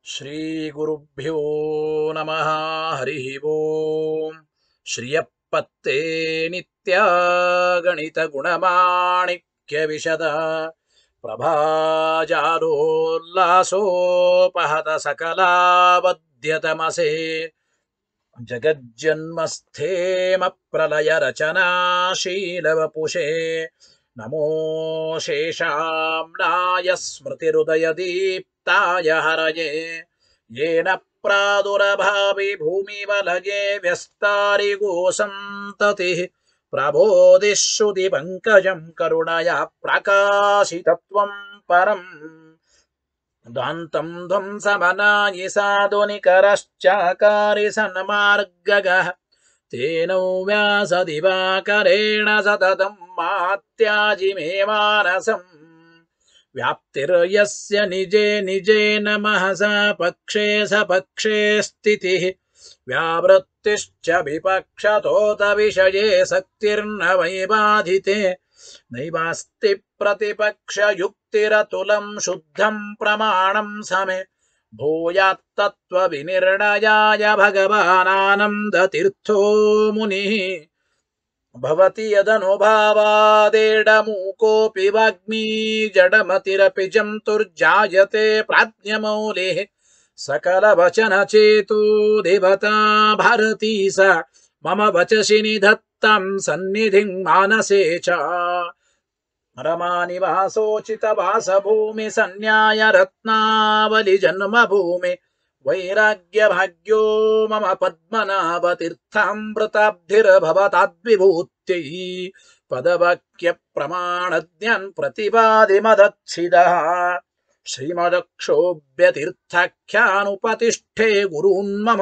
ಶ್ರೀಗುರುಭ್ಯೋ ನಮಃ ಹರಿ ಓಂ ಶ್ರಿಯಪ್ಪತ್ತೇ ನಿತ್ಯ ಗಣಿತ ಗುಣಮಾಣಿಕ್ಯ ವಿಶದ ಪ್ರಭಾಜಾರೋಲ್ಲಾಸೋಪಹತ ಸಕಲಾವದ್ಯತಮಸೆ ಜಗಜ್ಜನ್ಮಸ್ಥೇಮ ಪ್ರಲಯ ರಚನಾಶೀಲವಪುಷೇ ನಮೋ ಶೇಷಾಂನಾಯ ಸ್ಮೃತಿರುದಯದೀಪ್ತಾಯ ಹರಯೇ येन प्रादुरभावि भूमिवलये व्यस्तारिगो सन्ततिः प्रबोधिश्रुतिपङ्कजं करुणया प्रकाशितत्वं परम् दान्तं ध्वंसमनायि साधुनिकरश्चाकारि सन्मार्गगः तेनौ व्यासदिवाकरेण सततं मात्याजि मे मानसम् व्याप्तिर्यस्य निजे निजे नमः स पक्षे स पक्षे स्थितिः व्यावृत्तिश्च विपक्षतोत विषये शक्तिर्न वै बाधिते नैवास्ति प्रतिपक्षयुक्तिरतुलं शुद्धं प्रमाणं समे भूयात्तत्त्वविनिर्णयाय भगवानानन्दतीर्थो मुनिः भवति यदनुभावादेडमूकोऽपि वाग्मी जडमतिरपि जन्तुर्जायते प्राज्ञमौलिः सकलवचनचेतो देवता भारती सा मम वचसि निधत्तां सन्निधिं मानसे च रमानिवासोचितवासभूमि सन्न्याय रत्नावलि जन्मभूमि वैराग्यभाग्यो मम पद्मनाभतीर्थामृताब्धिर्भवताद्विभूत्यै पदवाक्यप्रमाणज्ञान् प्रतिपादिमदच्छिदः श्रीमदक्षोभ्यतीर्थाख्यानुपतिष्ठे गुरून्मम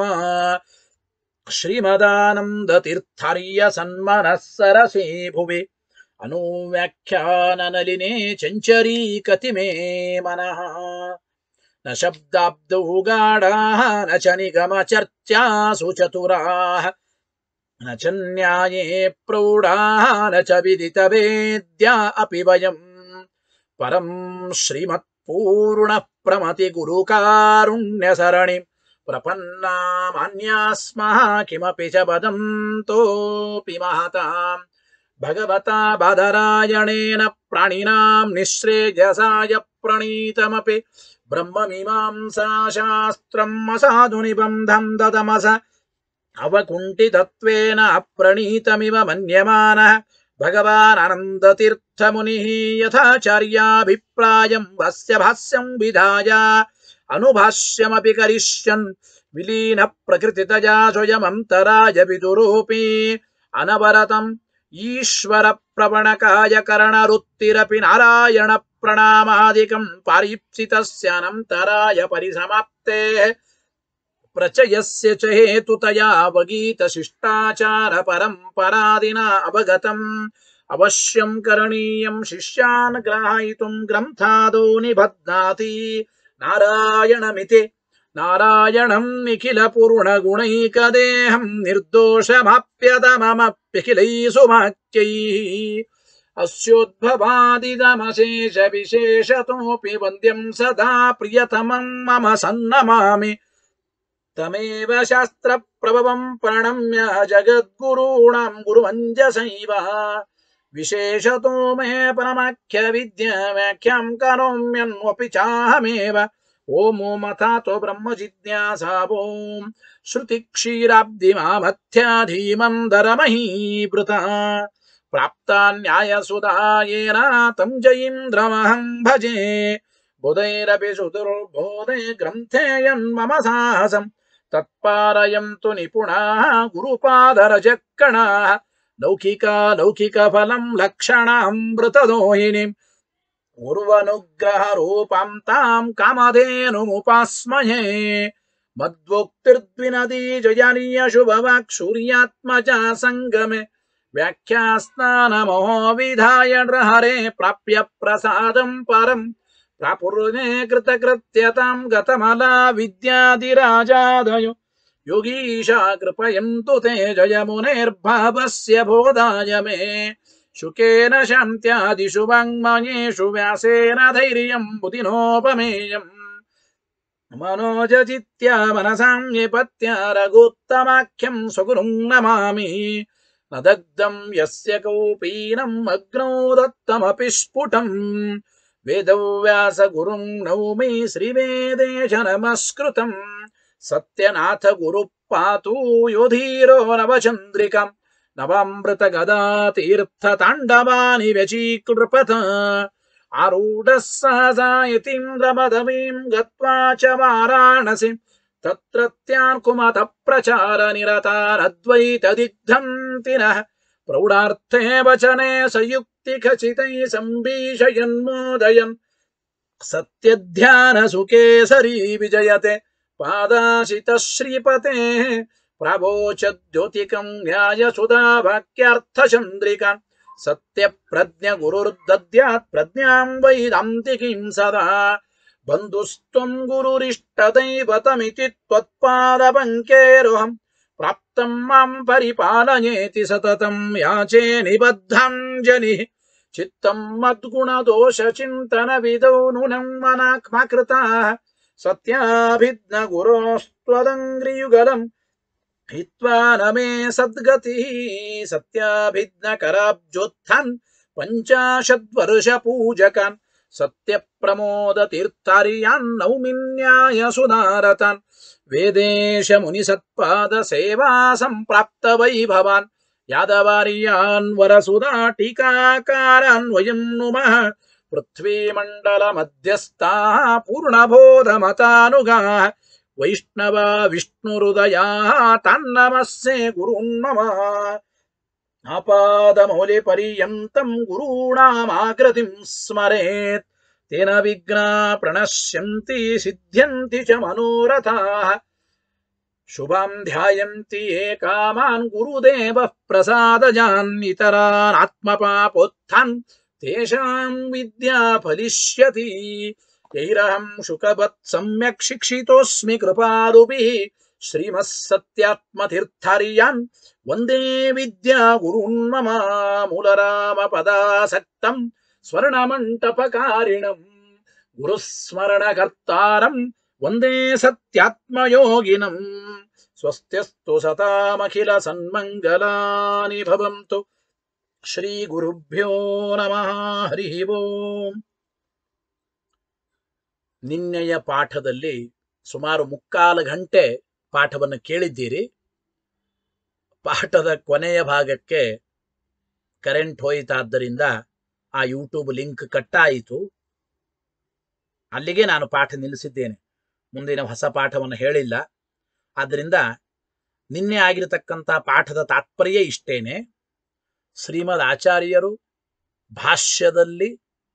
श्रीमदानन्दतीर्थार्य सन्मनः सरसी भुवि अनुव्याख्याननलिने चञ्चरीकति मे मनः न शब्दाब्दौ गाढाः न च निगमचर्चासु चतुराः न च न्याये प्रौढाः न च विदितवेद्या अपि वयम् परं श्रीमत्पूर्णः प्रमतिगुरुकारुण्यसरणिं प्रपन्नामान्या स्मः किमपि च वदन्तोऽपि महताम् भगवता बादरायणेन प्राणिनां निःश्रेयसाय प्रणीतमपि ब्रह्ममीमांसाशास्त्रम् असाधुनिबन्धं ददमस अवकुण्ठितत्वेन अप्रणीतमिव मन्यमानः भगवानन्दतीर्थमुनिः यथाचार्याभिप्रायं वस्य भाष्यं विधाय अनुभाष्यमपि करिष्यन् विलीनप्रकृतितया स्वयमन्तराय विदुरोऽपि अनवरतम् ईश्वरप्रवणकाय करणरुत्तिरपि नारायण प्रणामादिकं पारीप्सितस्यानन्तराय परिसमाप्तेः प्रचयस्य च हेतुतया अवगीतशिष्टाचारपरम्परादिना अवगतम् अवश्यं करणीयं शिष्यान् ग्राहयितुं ग्रन्थादौ निबध्नाति नारायणमिति नारायणं निखिलपूर्णगुणैकदेहं निर्दोषमाप्यतममप्यखिलैः सुवाक्यैः अस्योद्भवादिदमशेषविशेषतोऽपि वन्द्यं सदा प्रियतमं मम सन्नमामि तमेव शास्त्रप्रभवं प्रणम्य जगद्गुरूणां गुरुमञ्जसैव विशेषतो मे परमाख्यविद्याव्याख्यां करोम्यन्वपि चाहमेव ओमो मथातो ब्रह्मजिज्ञासा ॐ श्रुतिक्षीराब्धिमामथ्याधीमन्दरमहीवृता प्राप्ता न्यायसुधायेन तं जयीन्द्रमहं भजे बुधैरपि सुदुर्बोधे ग्रन्थे यन्मम साहसम् तत्पारयन्तु निपुणाः गुरुपादरजक्कणाः लौकिका लौकिकफलं लक्षणामृतदोहिनीम् उर्वनुग्रहरूपां तां कामधेनुमुपास्महे मद्वोक्तिर्द्विनदी जयनीयशुभवाक्सूर्यात्मजा सङ्गमे व्याख्यास्नानमहो विधाय नृहरे प्राप्य प्रसादं परम् प्रापुर्णे कृतकृत्यतां गतमला विद्यादिराजादयो योगीशा कृपयन्तु ते जयमुनेर्भावस्य बोधाय मे शुकेन शान्त्यादिषु वाङ्मयेषु व्यासेन धैर्यम् बुधिनोपमेयम् मनोजचित्य मनसां निपत्य रघुत्तमाख्यं स्वगुरुं नमामि न दग्धं यस्य कौपीनम् अग्नौ दत्तमपि स्फुटम् वेदव्यासगुरुं नौमि श्रीवेदेश नमस्कृतम् सत्यनाथ गुरुः पातु योधीरो नवचन्द्रिकम् नवामृतगदा तीर्थताण्डवानि व्यचीकृपत आरूढः सहसा यतीन्द्रमदवीं गत्वा च वाराणसीं तत्रत्यान् कुमतप्रचारनिरतानद्वैतदिग्धन्ति नः प्रौढार्थे वचने संयुक्तिखचितैः सम्भीषयन्मोदयन् सत्यध्यानसुकेसरी विजयते पादाशितः श्रीपतेः प्रवोचद्योतिकं न्यायसुधा वाक्यार्थचन्द्रिकान् सत्यप्रज्ञ गुरुर्दद्यात् प्रज्ञां वैदान्तिकीं सदा बन्धुस्त्वं गुरुरिष्टदैवतमिति त्वत्पादपङ्केरोऽहम् प्राप्तं मां परिपालयेति सततं याचे निबद्धाञ्जलिः चित्तं मद्गुणदोषचिन्तनविदौ नूनं मनाक्मकृताः सत्याभिज्ञ गुरोस्त्वदङ्घ्रियुगलम् हित्वा न मे सद्गतिः सत्याभिज्ञकराब्जोत्थान् पञ्चाशद्वर्षपूजकान् सत्यप्रमोदतीर्थार्यान् नौमिन्याय सुधारतान् वेदेश मुनिसत्पादसेवा सम्प्राप्त वै भवान् यादवार्यान् वरसुधा टीकाकारान् वयं नुमः पृथ्वीमण्डलमध्यस्थाः पूर्णबोधमतानुगाः वैष्णवा विष्णुहृदयाः तान्नमस्ये गुरून्मम आपादमौलिपर्यन्तं गुरूणामाकृतिं स्मरेत् तेन विघ्ना प्रणश्यन्ति सिद्ध्यन्ति च मनोरथाः शुभां ध्यायन्ति ये कामान् गुरुदेवः प्रसादजान् आत्मपापोत्थान् तेषां विद्या फलिष्यति यैरहं शुकवत् सम्यक् शिक्षितोऽस्मि कृपालुभिः श्रीमः सत्यात्मतीर्थार्यान् वन्दे विद्या गुरून्मम मूलरामपदासक्तं स्वर्णमण्टपकारिणम् गुरुस्मरणकर्तारं वन्दे सत्यात्मयोगिनम् स्वस्त्यस्तु सतामखिलसन्मङ्गलानि भवन्तु ಶ್ರೀಗುರುಭ್ಯೋ ನಮಃ ಹರಿ ಓಂ ನಿನ್ನೆಯ ಪಾಠದಲ್ಲಿ ಸುಮಾರು ಮುಕ್ಕಾಲು ಗಂಟೆ ಪಾಠವನ್ನು ಕೇಳಿದ್ದೀರಿ ಪಾಠದ ಕೊನೆಯ ಭಾಗಕ್ಕೆ ಕರೆಂಟ್ ಹೋಯಿತಾದ್ದರಿಂದ ಆ ಯೂಟ್ಯೂಬ್ ಲಿಂಕ್ ಕಟ್ಟಾಯಿತು ಅಲ್ಲಿಗೆ ನಾನು ಪಾಠ ನಿಲ್ಲಿಸಿದ್ದೇನೆ ಮುಂದಿನ ಹೊಸ ಪಾಠವನ್ನು ಹೇಳಿಲ್ಲ ಆದ್ದರಿಂದ ನಿನ್ನೆ ಆಗಿರತಕ್ಕಂಥ ಪಾಠದ ತಾತ್ಪರ್ಯ ಇಷ್ಟೇನೆ ಶ್ರೀಮದ್ ಆಚಾರ್ಯರು ಭಾಷ್ಯದಲ್ಲಿ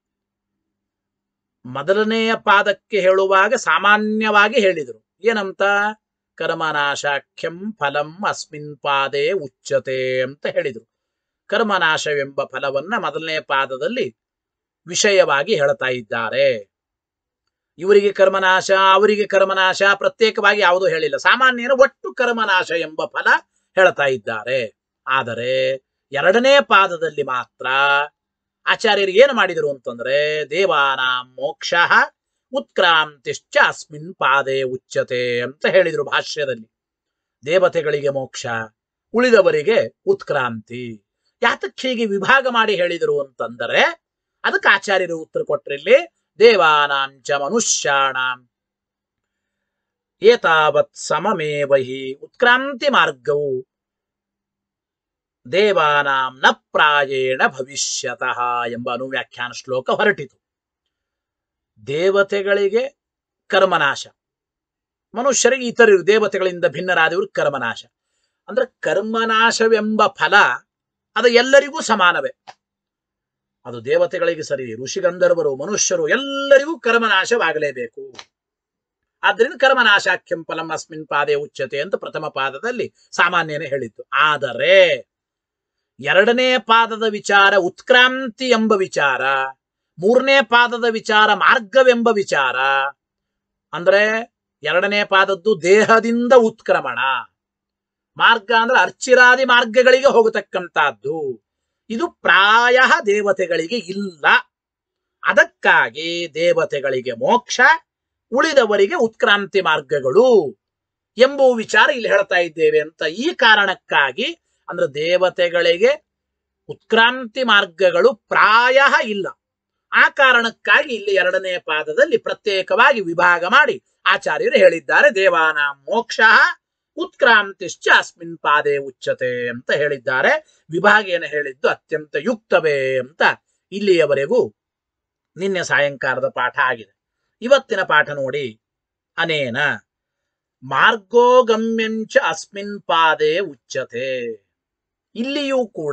ಮೊದಲನೆಯ ಪಾದಕ್ಕೆ ಹೇಳುವಾಗ ಸಾಮಾನ್ಯವಾಗಿ ಹೇಳಿದರು ಏನಂತ ಕರ್ಮನಾಶಾಖ್ಯಂ ಫಲಂ ಅಸ್ಮಿನ್ ಪಾದೇ ಉಚ್ಚತೆ ಅಂತ ಹೇಳಿದರು ಕರ್ಮನಾಶವೆಂಬ ಫಲವನ್ನ ಮೊದಲನೆಯ ಪಾದದಲ್ಲಿ ವಿಷಯವಾಗಿ ಹೇಳ್ತಾ ಇದ್ದಾರೆ ಇವರಿಗೆ ಕರ್ಮನಾಶ ಅವರಿಗೆ ಕರ್ಮನಾಶ ಪ್ರತ್ಯೇಕವಾಗಿ ಯಾವುದೂ ಹೇಳಿಲ್ಲ ಸಾಮಾನ್ಯರು ಒಟ್ಟು ಕರ್ಮನಾಶ ಎಂಬ ಫಲ ಹೇಳ್ತಾ ಇದ್ದಾರೆ ಆದರೆ ಎರಡನೇ ಪಾದದಲ್ಲಿ ಮಾತ್ರ ಆಚಾರ್ಯರು ಏನು ಮಾಡಿದರು ಅಂತಂದ್ರೆ ದೇವಾನಾಂ ಮೋಕ್ಷ ಉತ್ಕ್ರಾಂತಿಶ್ಚ ಅಸ್ಮಿನ್ ಪಾದೇ ಉಚ್ಚತೆ ಅಂತ ಹೇಳಿದರು ಭಾಷ್ಯದಲ್ಲಿ ದೇವತೆಗಳಿಗೆ ಮೋಕ್ಷ ಉಳಿದವರಿಗೆ ಉತ್ಕ್ರಾಂತಿ ಯಾತಕ್ಕೆ ಹೀಗೆ ವಿಭಾಗ ಮಾಡಿ ಹೇಳಿದರು ಅಂತಂದರೆ ಅದಕ್ಕೆ ಆಚಾರ್ಯರು ಉತ್ತರ ಕೊಟ್ರಿಲ್ಲಿ ದೇವಾನಾಂಚ ಮನುಷ್ಯಾಣಾಂ ಏತಾವತ್ ಸಮಮೇವ ಹಿ ಉತ್ಕ್ರಾಂತಿ ಮಾರ್ಗವು ದೇವಾನಾಂ ನ ಪ್ರಾಯೇಣ ಭವಿಷ್ಯತಃ ಎಂಬ ಅನುವ್ಯಾಖ್ಯಾನ ಶ್ಲೋಕ ಹೊರಟಿತು ದೇವತೆಗಳಿಗೆ ಕರ್ಮನಾಶ ಮನುಷ್ಯರಿಗೆ ಇತರರು ದೇವತೆಗಳಿಂದ ಭಿನ್ನರಾದವರು ಕರ್ಮನಾಶ ಅಂದ್ರೆ ಕರ್ಮನಾಶವೆಂಬ ಫಲ ಅದು ಎಲ್ಲರಿಗೂ ಸಮಾನವೇ ಅದು ದೇವತೆಗಳಿಗೆ ಸರಿ ಋಷಿಗಂಧರ್ವರು ಮನುಷ್ಯರು ಎಲ್ಲರಿಗೂ ಕರ್ಮನಾಶವಾಗಲೇಬೇಕು ಆದ್ದರಿಂದ ಕರ್ಮನಾಶಾಖ್ಯಂ ಫಲಂ ಅಸ್ಮಿನ್ ಪಾದೇ ಉಚ್ಚತೆ ಅಂತ ಪ್ರಥಮ ಪಾದದಲ್ಲಿ ಸಾಮಾನ್ಯನೇ ಹೇಳಿದ್ದು ಆದರೆ ಎರಡನೇ ಪಾದದ ವಿಚಾರ ಉತ್ಕ್ರಾಂತಿ ಎಂಬ ವಿಚಾರ ಮೂರನೇ ಪಾದದ ವಿಚಾರ ಮಾರ್ಗವೆಂಬ ವಿಚಾರ ಅಂದ್ರೆ ಎರಡನೇ ಪಾದದ್ದು ದೇಹದಿಂದ ಉತ್ಕ್ರಮಣ ಮಾರ್ಗ ಅಂದ್ರೆ ಅರ್ಚಿರಾದಿ ಮಾರ್ಗಗಳಿಗೆ ಹೋಗತಕ್ಕಂತಹದ್ದು ಇದು ಪ್ರಾಯ ದೇವತೆಗಳಿಗೆ ಇಲ್ಲ ಅದಕ್ಕಾಗಿ ದೇವತೆಗಳಿಗೆ ಮೋಕ್ಷ ಉಳಿದವರಿಗೆ ಉತ್ಕ್ರಾಂತಿ ಮಾರ್ಗಗಳು ಎಂಬುವ ವಿಚಾರ ಇಲ್ಲಿ ಹೇಳ್ತಾ ಇದ್ದೇವೆ ಅಂತ ಈ ಕಾರಣಕ್ಕಾಗಿ ಅಂದ್ರೆ ದೇವತೆಗಳಿಗೆ ಉತ್ಕ್ರಾಂತಿ ಮಾರ್ಗಗಳು ಪ್ರಾಯ ಇಲ್ಲ ಆ ಕಾರಣಕ್ಕಾಗಿ ಇಲ್ಲಿ ಎರಡನೇ ಪಾದದಲ್ಲಿ ಪ್ರತ್ಯೇಕವಾಗಿ ವಿಭಾಗ ಮಾಡಿ ಆಚಾರ್ಯರು ಹೇಳಿದ್ದಾರೆ ದೇವಾನ ಮೋಕ್ಷ ಉತ್ಕ್ರಾಂತಿಶ್ಚ ಅಸ್ಮಿನ್ ಪಾದೇ ಉಚ್ಚತೆ ಅಂತ ಹೇಳಿದ್ದಾರೆ ವಿಭಾಗೇನ ಹೇಳಿದ್ದು ಅತ್ಯಂತ ಯುಕ್ತವೇ ಅಂತ ಇಲ್ಲಿಯವರೆಗೂ ನಿನ್ನೆ ಸಾಯಂಕಾಲದ ಪಾಠ ಆಗಿದೆ ಇವತ್ತಿನ ಪಾಠ ನೋಡಿ ಅನೇನ ಮಾರ್ಗೋಗಮ್ಯಂಚ ಅಸ್ಮಿನ್ ಪಾದೇ ಉಚ್ಚತೆ ಇಲ್ಲಿಯೂ ಕೂಡ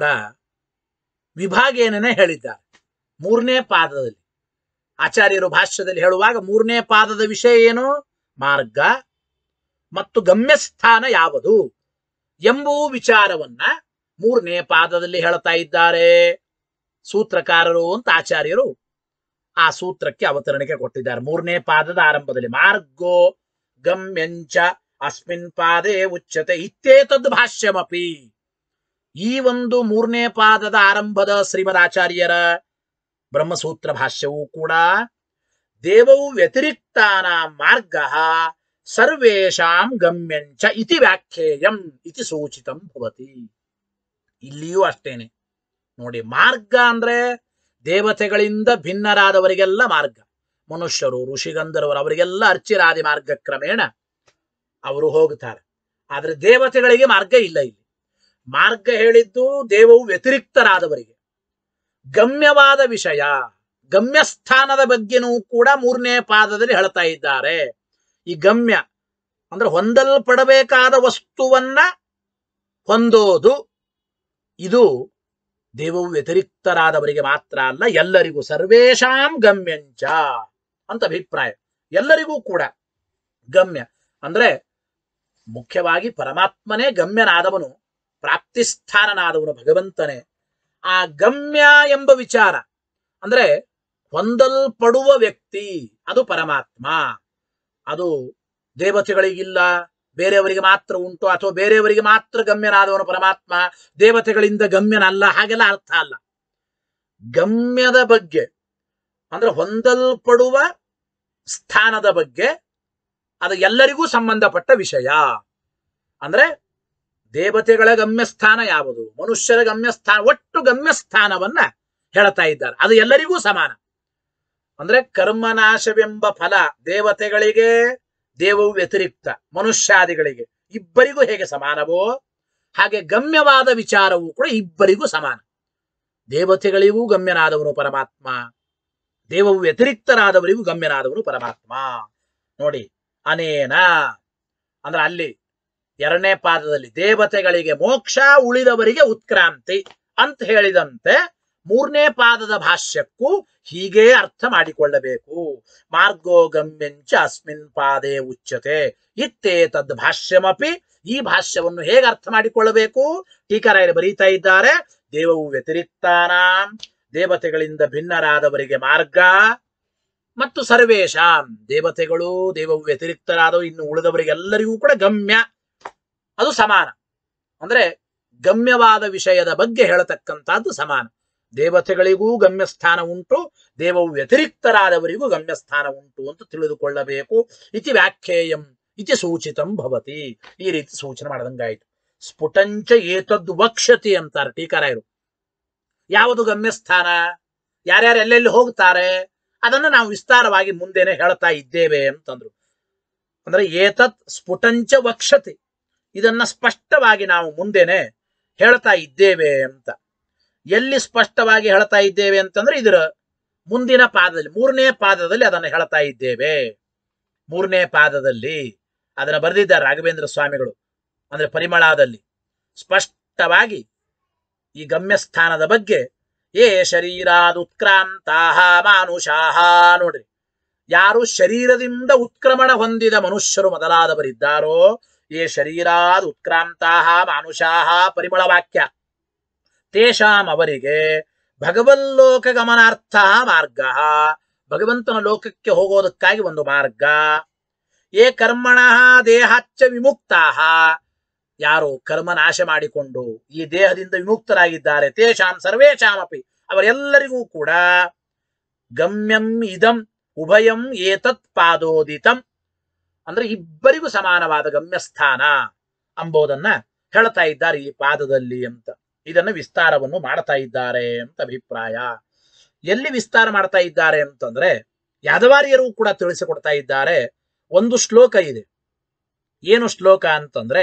ವಿಭಾಗೇನೇ ಹೇಳಿದ್ದಾರೆ ಮೂರನೇ ಪಾದದಲ್ಲಿ ಆಚಾರ್ಯರು ಭಾಷ್ಯದಲ್ಲಿ ಹೇಳುವಾಗ ಮೂರನೇ ಪಾದದ ವಿಷಯ ಏನು ಮಾರ್ಗ ಮತ್ತು ಗಮ್ಯಸ್ಥಾನ ಯಾವುದು ಎಂಬುವ ವಿಚಾರವನ್ನ ಮೂರನೇ ಪಾದದಲ್ಲಿ ಹೇಳ್ತಾ ಇದ್ದಾರೆ ಸೂತ್ರಕಾರರು ಅಂತ ಆಚಾರ್ಯರು ಆ ಸೂತ್ರಕ್ಕೆ ಅವತರಣಿಕೆ ಕೊಟ್ಟಿದ್ದಾರೆ ಮೂರನೇ ಪಾದದ ಆರಂಭದಲ್ಲಿ ಮಾರ್ಗೋ ಗಮ್ಯಂಚ ಅಸ್ಮಿನ್ ಪಾದೇ ಉಚ್ಚತೆ ಇತ್ತೇತದ್ ಭಾಷ್ಯಮಪಿ ಈ ಒಂದು ಮೂರನೇ ಪಾದದ ಆರಂಭದ ಶ್ರೀಮದ್ ಆಚಾರ್ಯರ ಬ್ರಹ್ಮಸೂತ್ರ ಭಾಷ್ಯವೂ ಕೂಡ ದೇವವು ವ್ಯತಿರಿಕ್ತಾನ ಮಾರ್ಗ ಸರ್ವೇಷಾಂ ಗಮ್ಯಂಚ ಇತಿ ವ್ಯಾಖ್ಯೇಯಂ ಇತಿ ಸೂಚಿತಂ ಭವತಿ ಇಲ್ಲಿಯೂ ಅಷ್ಟೇನೆ ನೋಡಿ ಮಾರ್ಗ ಅಂದ್ರೆ ದೇವತೆಗಳಿಂದ ಭಿನ್ನರಾದವರಿಗೆಲ್ಲ ಮಾರ್ಗ ಮನುಷ್ಯರು ಋಷಿಗಂಧರ್ವರು ಅವರಿಗೆಲ್ಲ ಅರ್ಚಿರಾದಿ ಮಾರ್ಗ ಕ್ರಮೇಣ ಅವರು ಹೋಗುತ್ತಾರೆ ಆದ್ರೆ ದೇವತೆಗಳಿಗೆ ಮಾರ್ಗ ಇಲ್ಲ ಇಲ್ಲಿ ಮಾರ್ಗ ಹೇಳಿದ್ದು ದೇವವು ವ್ಯತಿರಿಕ್ತರಾದವರಿಗೆ ಗಮ್ಯವಾದ ವಿಷಯ ಗಮ್ಯಸ್ಥಾನದ ಬಗ್ಗೆನೂ ಕೂಡ ಮೂರನೇ ಪಾದದಲ್ಲಿ ಹೇಳ್ತಾ ಇದ್ದಾರೆ ಈ ಗಮ್ಯ ಅಂದ್ರೆ ಹೊಂದಲ್ಪಡಬೇಕಾದ ವಸ್ತುವನ್ನ ಹೊಂದೋದು ಇದು ದೇವವು ವ್ಯತಿರಿಕ್ತರಾದವರಿಗೆ ಮಾತ್ರ ಅಲ್ಲ ಎಲ್ಲರಿಗೂ ಸರ್ವೇಶಾಂ ಗಮ್ಯಂಚ ಅಂತ ಅಭಿಪ್ರಾಯ ಎಲ್ಲರಿಗೂ ಕೂಡ ಗಮ್ಯ ಅಂದ್ರೆ ಮುಖ್ಯವಾಗಿ ಪರಮಾತ್ಮನೇ ಗಮ್ಯನಾದವನು ಪ್ರಾಪ್ತಿಸ್ಥಾನನಾದವನು ಭಗವಂತನೇ ಆ ಗಮ್ಯ ಎಂಬ ವಿಚಾರ ಅಂದ್ರೆ ಹೊಂದಲ್ಪಡುವ ವ್ಯಕ್ತಿ ಅದು ಪರಮಾತ್ಮ ಅದು ದೇವತೆಗಳಿಗಿಲ್ಲ ಬೇರೆಯವರಿಗೆ ಮಾತ್ರ ಉಂಟು ಅಥವಾ ಬೇರೆಯವರಿಗೆ ಮಾತ್ರ ಗಮ್ಯನಾದವನು ಪರಮಾತ್ಮ ದೇವತೆಗಳಿಂದ ಗಮ್ಯನಲ್ಲ ಹಾಗೆಲ್ಲ ಅರ್ಥ ಅಲ್ಲ ಗಮ್ಯದ ಬಗ್ಗೆ ಅಂದ್ರೆ ಹೊಂದಲ್ಪಡುವ ಸ್ಥಾನದ ಬಗ್ಗೆ ಅದು ಎಲ್ಲರಿಗೂ ಸಂಬಂಧಪಟ್ಟ ವಿಷಯ ಅಂದ್ರೆ ದೇವತೆಗಳ ಗಮ್ಯಸ್ಥಾನ ಯಾವುದು ಮನುಷ್ಯರ ಗಮ್ಯಸ್ಥಾನ ಒಟ್ಟು ಗಮ್ಯಸ್ಥಾನವನ್ನ ಹೇಳ್ತಾ ಇದ್ದಾರೆ ಅದು ಎಲ್ಲರಿಗೂ ಸಮಾನ ಅಂದ್ರೆ ಕರ್ಮನಾಶವೆಂಬ ಫಲ ದೇವತೆಗಳಿಗೆ ದೇವವು ವ್ಯತಿರಿಕ್ತ ಮನುಷ್ಯಾದಿಗಳಿಗೆ ಇಬ್ಬರಿಗೂ ಹೇಗೆ ಸಮಾನವೋ ಹಾಗೆ ಗಮ್ಯವಾದ ವಿಚಾರವೂ ಕೂಡ ಇಬ್ಬರಿಗೂ ಸಮಾನ ದೇವತೆಗಳಿಗೂ ಗಮ್ಯನಾದವನು ಪರಮಾತ್ಮ ದೇವವು ವ್ಯತಿರಿಕ್ತರಾದವರಿಗೂ ಗಮ್ಯನಾದವನು ಪರಮಾತ್ಮ ನೋಡಿ ಅನೇನ ಅಂದ್ರೆ ಅಲ್ಲಿ ಎರಡನೇ ಪಾದದಲ್ಲಿ ದೇವತೆಗಳಿಗೆ ಮೋಕ್ಷ ಉಳಿದವರಿಗೆ ಉತ್ಕ್ರಾಂತಿ ಅಂತ ಹೇಳಿದಂತೆ ಮೂರನೇ ಪಾದದ ಭಾಷ್ಯಕ್ಕೂ ಹೀಗೆ ಅರ್ಥ ಮಾಡಿಕೊಳ್ಳಬೇಕು ಮಾರ್ಗೋ ಗಮ್ಯಂಚ ಅಸ್ಮಿನ್ ಪಾದೇ ಉಚ್ಯತೆ ಇತ್ತೇ ತದ್ ಭಾಷ್ಯಮಪಿ ಈ ಭಾಷ್ಯವನ್ನು ಹೇಗೆ ಅರ್ಥ ಮಾಡಿಕೊಳ್ಳಬೇಕು ಟೀಕರಾಯರು ಬರೀತಾ ಇದ್ದಾರೆ ದೇವವು ವ್ಯತಿರಿಕ್ತಾನ ದೇವತೆಗಳಿಂದ ಭಿನ್ನರಾದವರಿಗೆ ಮಾರ್ಗ ಮತ್ತು ಸರ್ವೇಶಾಂ ದೇವತೆಗಳು ದೇವವು ವ್ಯತಿರಿಕ್ತರಾದವು ಇನ್ನು ಉಳಿದವರಿಗೆಲ್ಲರಿಗೂ ಕೂಡ ಗಮ್ಯ ಅದು ಸಮಾನ ಅಂದ್ರೆ ಗಮ್ಯವಾದ ವಿಷಯದ ಬಗ್ಗೆ ಹೇಳತಕ್ಕಂಥದ್ದು ಸಮಾನ ದೇವತೆಗಳಿಗೂ ಗಮ್ಯಸ್ಥಾನ ಉಂಟು ದೇವವು ವ್ಯತಿರಿಕ್ತರಾದವರಿಗೂ ಗಮ್ಯಸ್ಥಾನ ಉಂಟು ಅಂತ ತಿಳಿದುಕೊಳ್ಳಬೇಕು ಇತಿ ವ್ಯಾಖ್ಯೇಯಂ ಇತಿ ಸೂಚಿತಂ ಭವತಿ ಈ ರೀತಿ ಸೂಚನೆ ಮಾಡದಂಗಾಯ್ತು ಸ್ಫುಟಂಚ ಏತದ್ ವಕ್ಷತಿ ಅಂತಾರೆ ಟೀಕಾರಾಯರು ಯಾವುದು ಗಮ್ಯಸ್ಥಾನ ಯಾರ್ಯಾರು ಎಲ್ಲೆಲ್ಲಿ ಹೋಗ್ತಾರೆ ಅದನ್ನು ನಾವು ವಿಸ್ತಾರವಾಗಿ ಮುಂದೆನೆ ಹೇಳ್ತಾ ಇದ್ದೇವೆ ಅಂತಂದ್ರು ಅಂದ್ರೆ ಏತತ್ ಸ್ಫುಟಂಚ ವಕ್ಷತಿ ಇದನ್ನ ಸ್ಪಷ್ಟವಾಗಿ ನಾವು ಮುಂದೆನೆ ಹೇಳ್ತಾ ಇದ್ದೇವೆ ಅಂತ ಎಲ್ಲಿ ಸ್ಪಷ್ಟವಾಗಿ ಹೇಳ್ತಾ ಇದ್ದೇವೆ ಅಂತಂದ್ರೆ ಇದರ ಮುಂದಿನ ಪಾದದಲ್ಲಿ ಮೂರನೇ ಪಾದದಲ್ಲಿ ಅದನ್ನು ಹೇಳ್ತಾ ಇದ್ದೇವೆ ಮೂರನೇ ಪಾದದಲ್ಲಿ ಅದನ್ನ ಬರೆದಿದ್ದಾರೆ ರಾಘವೇಂದ್ರ ಸ್ವಾಮಿಗಳು ಅಂದ್ರೆ ಪರಿಮಳದಲ್ಲಿ ಸ್ಪಷ್ಟವಾಗಿ ಈ ಗಮ್ಯಸ್ಥಾನದ ಬಗ್ಗೆ ಏ ಶರೀರಾದ ಉತ್ಕ್ರಾಂತಾಹ ಮಾನುಷಾಹ ನೋಡ್ರಿ ಯಾರು ಶರೀರದಿಂದ ಉತ್ಕ್ರಮಣ ಹೊಂದಿದ ಮನುಷ್ಯರು ಮೊದಲಾದವರಿದ್ದಾರೋ ಏ ಶರೀರಾದ ಉತ್ಕ್ರಾಂತಾಹ ಮಾನುಷಾಹ ಪರಿಮಳ ವಾಕ್ಯ ತೇಷಾಂ ಅವರಿಗೆ ಭಗವಲ್ಲೋಕ ಗಮನಾರ್ಥ ಮಾರ್ಗ ಭಗವಂತನ ಲೋಕಕ್ಕೆ ಹೋಗೋದಕ್ಕಾಗಿ ಒಂದು ಮಾರ್ಗ ಏ ಕರ್ಮಣ ದೇಹಾಚ್ಚ ವಿಮುಕ್ತಾಹ ಯಾರು ಕರ್ಮ ನಾಶ ಮಾಡಿಕೊಂಡು ಈ ದೇಹದಿಂದ ವಿಮುಕ್ತರಾಗಿದ್ದಾರೆ ತೇಷಾಂ ಸರ್ವೇಷಾಮಪಿ ಅವರೆಲ್ಲರಿಗೂ ಕೂಡ ಗಮ್ಯಂ ಇದಂ ಉಭಯಂ ಏತತ್ ಪಾದೋದಿತಂ ಅಂದ್ರೆ ಇಬ್ಬರಿಗೂ ಸಮಾನವಾದ ಗಮ್ಯಸ್ಥಾನ ಅಂಬೋದನ್ನ ಹೇಳ್ತಾ ಇದ್ದಾರೆ ಈ ಪಾದದಲ್ಲಿ ಅಂತ ಇದನ್ನ ವಿಸ್ತಾರವನ್ನು ಮಾಡ್ತಾ ಇದ್ದಾರೆ ಅಂತ ಅಭಿಪ್ರಾಯ ಎಲ್ಲಿ ವಿಸ್ತಾರ ಮಾಡ್ತಾ ಇದ್ದಾರೆ ಅಂತಂದ್ರೆ ಯಾದವಾರಿಯರು ಕೂಡ ತಿಳಿಸಿಕೊಡ್ತಾ ಇದ್ದಾರೆ ಒಂದು ಶ್ಲೋಕ ಇದೆ ಏನು ಶ್ಲೋಕ ಅಂತಂದ್ರೆ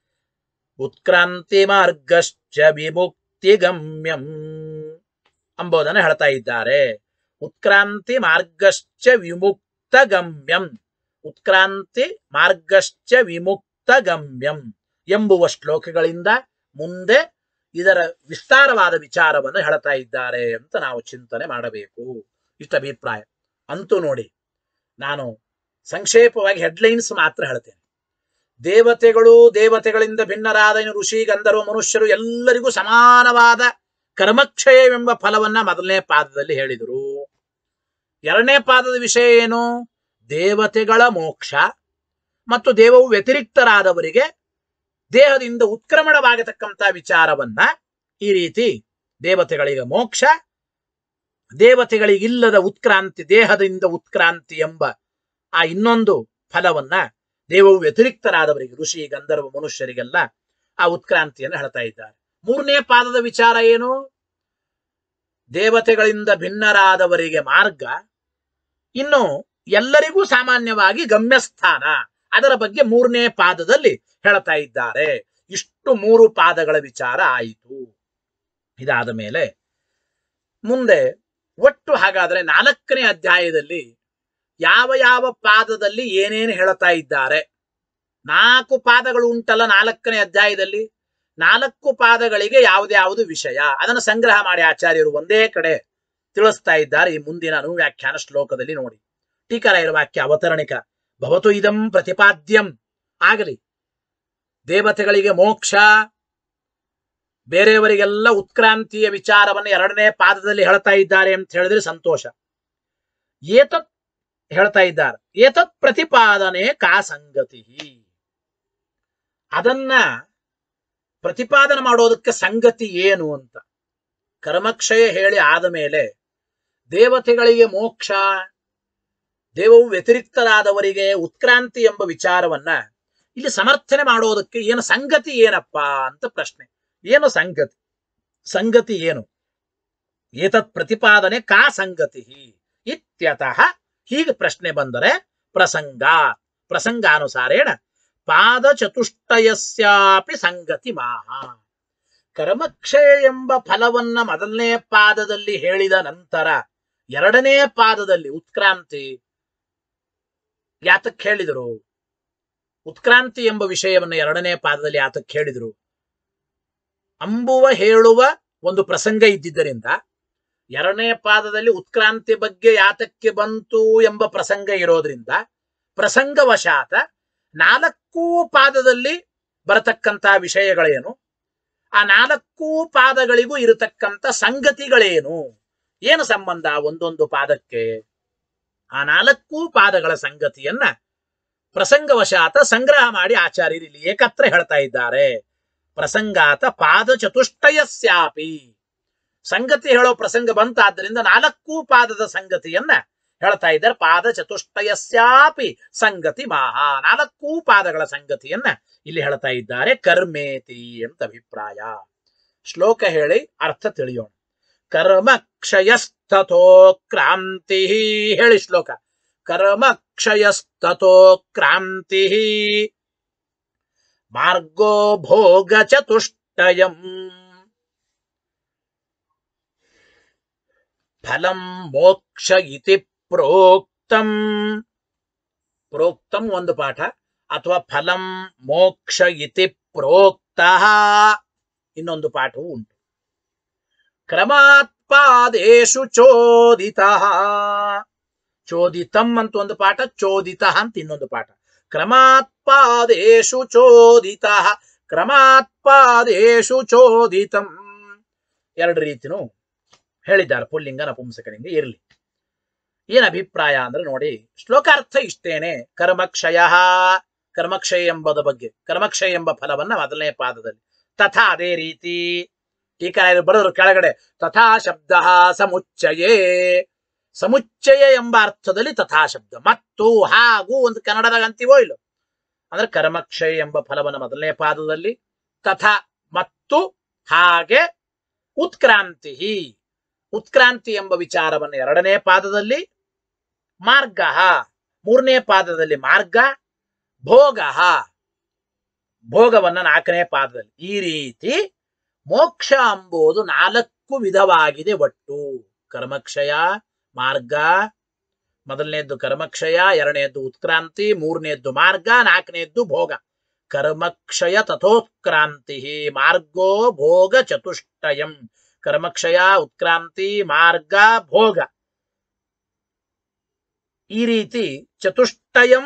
ಉತ್ಕ್ರಾಂತಿ ಮಾರ್ಗಶ್ಚ ವಿಮುಕ್ತಿ ಗಮ್ಯಂ ಅಂಬೋದನ್ನ ಹೇಳ್ತಾ ಇದ್ದಾರೆ ಉತ್ಕ್ರಾಂತಿ ಮಾರ್ಗಶ್ಚ ವಿಮುಕ್ತ ಗಮ್ಯಂ ಉತ್ಕ್ರಾಂತಿ ಮಾರ್ಗಶ್ಚ ವಿಮುಕ್ತ ಗಮ್ಯಂ ಎಂಬುವ ಶ್ಲೋಕಗಳಿಂದ ಮುಂದೆ ಇದರ ವಿಸ್ತಾರವಾದ ವಿಚಾರವನ್ನು ಹೇಳ್ತಾ ಇದ್ದಾರೆ ಅಂತ ನಾವು ಚಿಂತನೆ ಮಾಡಬೇಕು ಇಷ್ಟ ಅಭಿಪ್ರಾಯ ಅಂತೂ ನೋಡಿ ನಾನು ಸಂಕ್ಷೇಪವಾಗಿ ಹೆಡ್ಲೈನ್ಸ್ ಮಾತ್ರ ಹೇಳ್ತೇನೆ ದೇವತೆಗಳು ದೇವತೆಗಳಿಂದ ಭಿನ್ನರಾದ ಇನ್ನು ಋಷಿ ಗಂಧರ್ವ ಮನುಷ್ಯರು ಎಲ್ಲರಿಗೂ ಸಮಾನವಾದ ಕರ್ಮಕ್ಷಯವೆಂಬ ಫಲವನ್ನ ಮೊದಲನೇ ಪಾದದಲ್ಲಿ ಹೇಳಿದರು ಎರಡನೇ ಪಾದದ ವಿಷಯ ಏನು ದೇವತೆಗಳ ಮೋಕ್ಷ ಮತ್ತು ದೇವವು ವ್ಯತಿರಿಕ್ತರಾದವರಿಗೆ ದೇಹದಿಂದ ಉತ್ಕ್ರಮಣವಾಗತಕ್ಕಂಥ ವಿಚಾರವನ್ನ ಈ ರೀತಿ ದೇವತೆಗಳಿಗೆ ಮೋಕ್ಷ ದೇವತೆಗಳಿಗಿಲ್ಲದ ಉತ್ಕ್ರಾಂತಿ ದೇಹದಿಂದ ಉತ್ಕ್ರಾಂತಿ ಎಂಬ ಆ ಇನ್ನೊಂದು ಫಲವನ್ನ ದೇವವು ವ್ಯತಿರಿಕ್ತರಾದವರಿಗೆ ಋಷಿ ಗಂಧರ್ವ ಮನುಷ್ಯರಿಗೆಲ್ಲ ಆ ಉತ್ಕ್ರಾಂತಿಯನ್ನು ಹೇಳ್ತಾ ಇದ್ದಾರೆ ಮೂರನೇ ಪಾದದ ವಿಚಾರ ಏನು ದೇವತೆಗಳಿಂದ ಭಿನ್ನರಾದವರಿಗೆ ಮಾರ್ಗ ಇನ್ನು ಎಲ್ಲರಿಗೂ ಸಾಮಾನ್ಯವಾಗಿ ಗಮ್ಯಸ್ಥಾನ ಅದರ ಬಗ್ಗೆ ಮೂರನೇ ಪಾದದಲ್ಲಿ ಹೇಳ್ತಾ ಇದ್ದಾರೆ ಇಷ್ಟು ಮೂರು ಪಾದಗಳ ವಿಚಾರ ಆಯಿತು ಇದಾದ ಮೇಲೆ ಮುಂದೆ ಒಟ್ಟು ಹಾಗಾದ್ರೆ ನಾಲ್ಕನೇ ಅಧ್ಯಾಯದಲ್ಲಿ ಯಾವ ಯಾವ ಪಾದದಲ್ಲಿ ಏನೇನು ಹೇಳ್ತಾ ಇದ್ದಾರೆ ನಾಲ್ಕು ಪಾದಗಳು ಉಂಟಲ್ಲ ನಾಲ್ಕನೇ ಅಧ್ಯಾಯದಲ್ಲಿ ನಾಲ್ಕು ಪಾದಗಳಿಗೆ ಯಾವ್ದ್ಯಾವುದು ವಿಷಯ ಅದನ್ನು ಸಂಗ್ರಹ ಮಾಡಿ ಆಚಾರ್ಯರು ಒಂದೇ ಕಡೆ ತಿಳಿಸ್ತಾ ಇದ್ದಾರೆ ಈ ಮುಂದಿನ ಅನುವ್ಯಾಖ್ಯಾನ ಶ್ಲೋಕದಲ್ಲಿ ನೋಡಿ ಟೀಕರಾಯರ ವಾಕ್ಯ ಅವತರಣಿಕ ಭವತು ಇದಂ ಪ್ರತಿಪಾದ್ಯಂ ಆಗಲಿ ದೇವತೆಗಳಿಗೆ ಮೋಕ್ಷ ಬೇರೆಯವರಿಗೆಲ್ಲ ಉತ್ಕ್ರಾಂತಿಯ ವಿಚಾರವನ್ನು ಎರಡನೇ ಪಾದದಲ್ಲಿ ಹೇಳ್ತಾ ಇದ್ದಾರೆ ಅಂತ ಹೇಳಿದ್ರೆ ಸಂತೋಷ ಏತತ್ ಹೇಳ್ತಾ ಇದ್ದಾರೆ ಏತತ್ ಪ್ರತಿಪಾದನೆ ಕಾ ಸಂಗತಿ ಅದನ್ನ ಪ್ರತಿಪಾದನೆ ಮಾಡೋದಕ್ಕೆ ಸಂಗತಿ ಏನು ಅಂತ ಕರ್ಮಕ್ಷಯ ಹೇಳಿ ಆದ ಮೇಲೆ ದೇವತೆಗಳಿಗೆ ಮೋಕ್ಷ ದೇವವು ವ್ಯತಿರಿಕ್ತರಾದವರಿಗೆ ಉತ್ಕ್ರಾಂತಿ ಎಂಬ ವಿಚಾರವನ್ನ ಇಲ್ಲಿ ಸಮರ್ಥನೆ ಮಾಡೋದಕ್ಕೆ ಏನು ಸಂಗತಿ ಏನಪ್ಪ ಅಂತ ಪ್ರಶ್ನೆ ಏನು ಸಂಗತಿ ಸಂಗತಿ ಏನು ಏತತ್ ಪ್ರತಿಪಾದನೆ ಕಾ ಸಂಗತಿ ಇತ್ಯತಃ ಹೀಗೆ ಪ್ರಶ್ನೆ ಬಂದರೆ ಪ್ರಸಂಗ ಪ್ರಸಂಗಾನುಸಾರೇಣ ಪಾದ ಚತುಷ್ಟಯಸ್ಯಾಪಿ ಸಂಗತಿ ಮಾಹ ಕರ್ಮಕ್ಷಯ ಎಂಬ ಫಲವನ್ನ ಮೊದಲನೇ ಪಾದದಲ್ಲಿ ಹೇಳಿದ ನಂತರ ಎರಡನೇ ಪಾದದಲ್ಲಿ ಉತ್ಕ್ರಾಂತಿ ಯಾತಕ್ಕೆ ಹೇಳಿದರು ಉತ್ಕ್ರಾಂತಿ ಎಂಬ ವಿಷಯವನ್ನು ಎರಡನೇ ಪಾದದಲ್ಲಿ ಯಾತಕ್ಕೆ ಹೇಳಿದರು ಅಂಬುವ ಹೇಳುವ ಒಂದು ಪ್ರಸಂಗ ಇದ್ದಿದ್ದರಿಂದ ಎರಡನೇ ಪಾದದಲ್ಲಿ ಉತ್ಕ್ರಾಂತಿ ಬಗ್ಗೆ ಯಾತಕ್ಕೆ ಬಂತು ಎಂಬ ಪ್ರಸಂಗ ಇರೋದ್ರಿಂದ ಪ್ರಸಂಗವಶಾತ ನಾಲ್ಕೂ ಪಾದದಲ್ಲಿ ಬರತಕ್ಕಂತ ವಿಷಯಗಳೇನು ಆ ನಾಲ್ಕೂ ಪಾದಗಳಿಗೂ ಇರತಕ್ಕಂತ ಸಂಗತಿಗಳೇನು ಏನು ಸಂಬಂಧ ಒಂದೊಂದು ಪಾದಕ್ಕೆ ಆ ನಾಲ್ಕೂ ಪಾದಗಳ ಸಂಗತಿಯನ್ನ ಪ್ರಸಂಗವಶಾತ ಸಂಗ್ರಹ ಮಾಡಿ ಆಚಾರ್ಯರು ಇಲ್ಲಿ ಏಕತ್ರ ಹೇಳ್ತಾ ಇದ್ದಾರೆ ಪ್ರಸಂಗಾತ ಪಾದ ಚತುಷ್ಟಯಸ್ಯಾಪಿ ಸಂಗತಿ ಹೇಳೋ ಪ್ರಸಂಗ ಬಂತಾದ್ದರಿಂದ ನಾಲ್ಕೂ ಪಾದದ ಸಂಗತಿಯನ್ನ ಹೇಳ್ತಾ ಇದ್ದಾರೆ ಪಾದ ಚತುಷ್ಟಯಸ್ಯಾಪಿ ಸಂಗತಿ ಮಹಾ ನಾಲ್ಕೂ ಪಾದಗಳ ಸಂಗತಿಯನ್ನ ಇಲ್ಲಿ ಹೇಳ್ತಾ ಇದ್ದಾರೆ ಕರ್ಮೇತಿ ಅಂತ ಅಭಿಪ್ರಾಯ ಶ್ಲೋಕ ಹೇಳಿ ಅರ್ಥ ತಿಳಿಯೋಣ ಕರ್ಮ ಕ್ಷಯಸ್ತಥೋ ಕ್ರಾಂತಿ ಹೇಳಿ ಶ್ಲೋಕ ಕರ್ಮ ಕ್ಷಯಸ್ತಥೋ ಕ್ರಾಂತಿ ಮಾರ್ಗೋ ಭೋಗ ಚತುಷ್ಟಯಂ ಫಲಂ ಮೋಕ್ಷ ಇತಿ ಪ್ರೋಕ್ತಂ ಪ್ರೋಕ್ತಂ ಒಂದು ಪಾಠ ಅಥವಾ ಫಲಂ ಮೋಕ್ಷ ಇತಿ ಪ್ರೋಕ್ತ ಇನ್ನೊಂದು ಪಾಠವೂ ಉಂಟು ಕ್ರಮಾತ್ಪಾದೇಶು ಚೋದಿತ ಚೋದಿತಂ ಅಂತ ಒಂದು ಪಾಠ ಚೋದಿತ ಅಂತ ಇನ್ನೊಂದು ಪಾಠ ಕ್ರಮಾತ್ಪಾದೇಶು ಚೋದಿತ ಕ್ರಮಾತ್ಪಾದೇಶು ಚೋದಿತಂ ಎರಡು ರೀತಿನೂ ಹೇಳಿದ್ದಾರೆ ಪುಲ್ಲಿಂಗ ನಪುಂಸಕಲಿಂಗ ಇರಲಿ ಏನ್ ಅಭಿಪ್ರಾಯ ಅಂದ್ರೆ ನೋಡಿ ಶ್ಲೋಕಾರ್ಥ ಇಷ್ಟೇನೆ ಕರ್ಮಕ್ಷಯ ಕರ್ಮಕ್ಷಯ ಎಂಬುದ ಬಗ್ಗೆ ಕರ್ಮಕ್ಷಯ ಎಂಬ ಫಲವನ್ನ ಮೊದಲನೇ ಪಾದದಲ್ಲಿ ತಥಾ ಅದೇ ರೀತಿ ಟೀಕಾರಾಯರು ಬರೋರು ಕೆಳಗಡೆ ತಥಾ ಶಬ್ದ ಸಮುಚ್ಚಯೇ ಸಮುಚ್ಚಯ ಎಂಬ ಅರ್ಥದಲ್ಲಿ ತಥಾ ಶಬ್ದ ಮತ್ತು ಹಾಗೂ ಒಂದು ಕನ್ನಡದಾಗ ಅಂತೀವೋ ಇಲ್ಲೋ ಅಂದ್ರೆ ಕರ್ಮಕ್ಷಯ ಎಂಬ ಫಲವನ್ನು ಮೊದಲನೇ ಪಾದದಲ್ಲಿ ತಥಾ ಮತ್ತು ಹಾಗೆ ಉತ್ಕ್ರಾಂತಿ ಉತ್ಕ್ರಾಂತಿ ಎಂಬ ವಿಚಾರವನ್ನು ಎರಡನೇ ಪಾದದಲ್ಲಿ ಮಾರ್ಗ ಮೂರನೇ ಪಾದದಲ್ಲಿ ಮಾರ್ಗ ಭೋಗ ಭೋಗವನ್ನ ನಾಲ್ಕನೇ ಪಾದದಲ್ಲಿ ಈ ರೀತಿ ಮೋಕ್ಷ ಎಂಬುದು ನಾಲ್ಕು ವಿಧವಾಗಿದೆ ಒಟ್ಟು ಕರ್ಮಕ್ಷಯ ಮಾರ್ಗ ಮೊದಲನೇದ್ದು ಕರ್ಮಕ್ಷಯ ಎರಡನೇದ್ದು ಉತ್ಕ್ರಾಂತಿ ಮೂರನೇದ್ದು ಮಾರ್ಗ ನಾಲ್ಕನೇದ್ದು ಭೋಗ ಕರ್ಮಕ್ಷಯ ತಥೋತ್ಕ್ರಾಂತಿ ಮಾರ್ಗೋ ಭೋಗ ಚತುಷ್ಟಯಂ ಕರ್ಮಕ್ಷಯ ಉತ್ಕ್ರಾಂತಿ ಮಾರ್ಗ ಭೋಗ ಈ ರೀತಿ ಚತುಷ್ಟಯಂ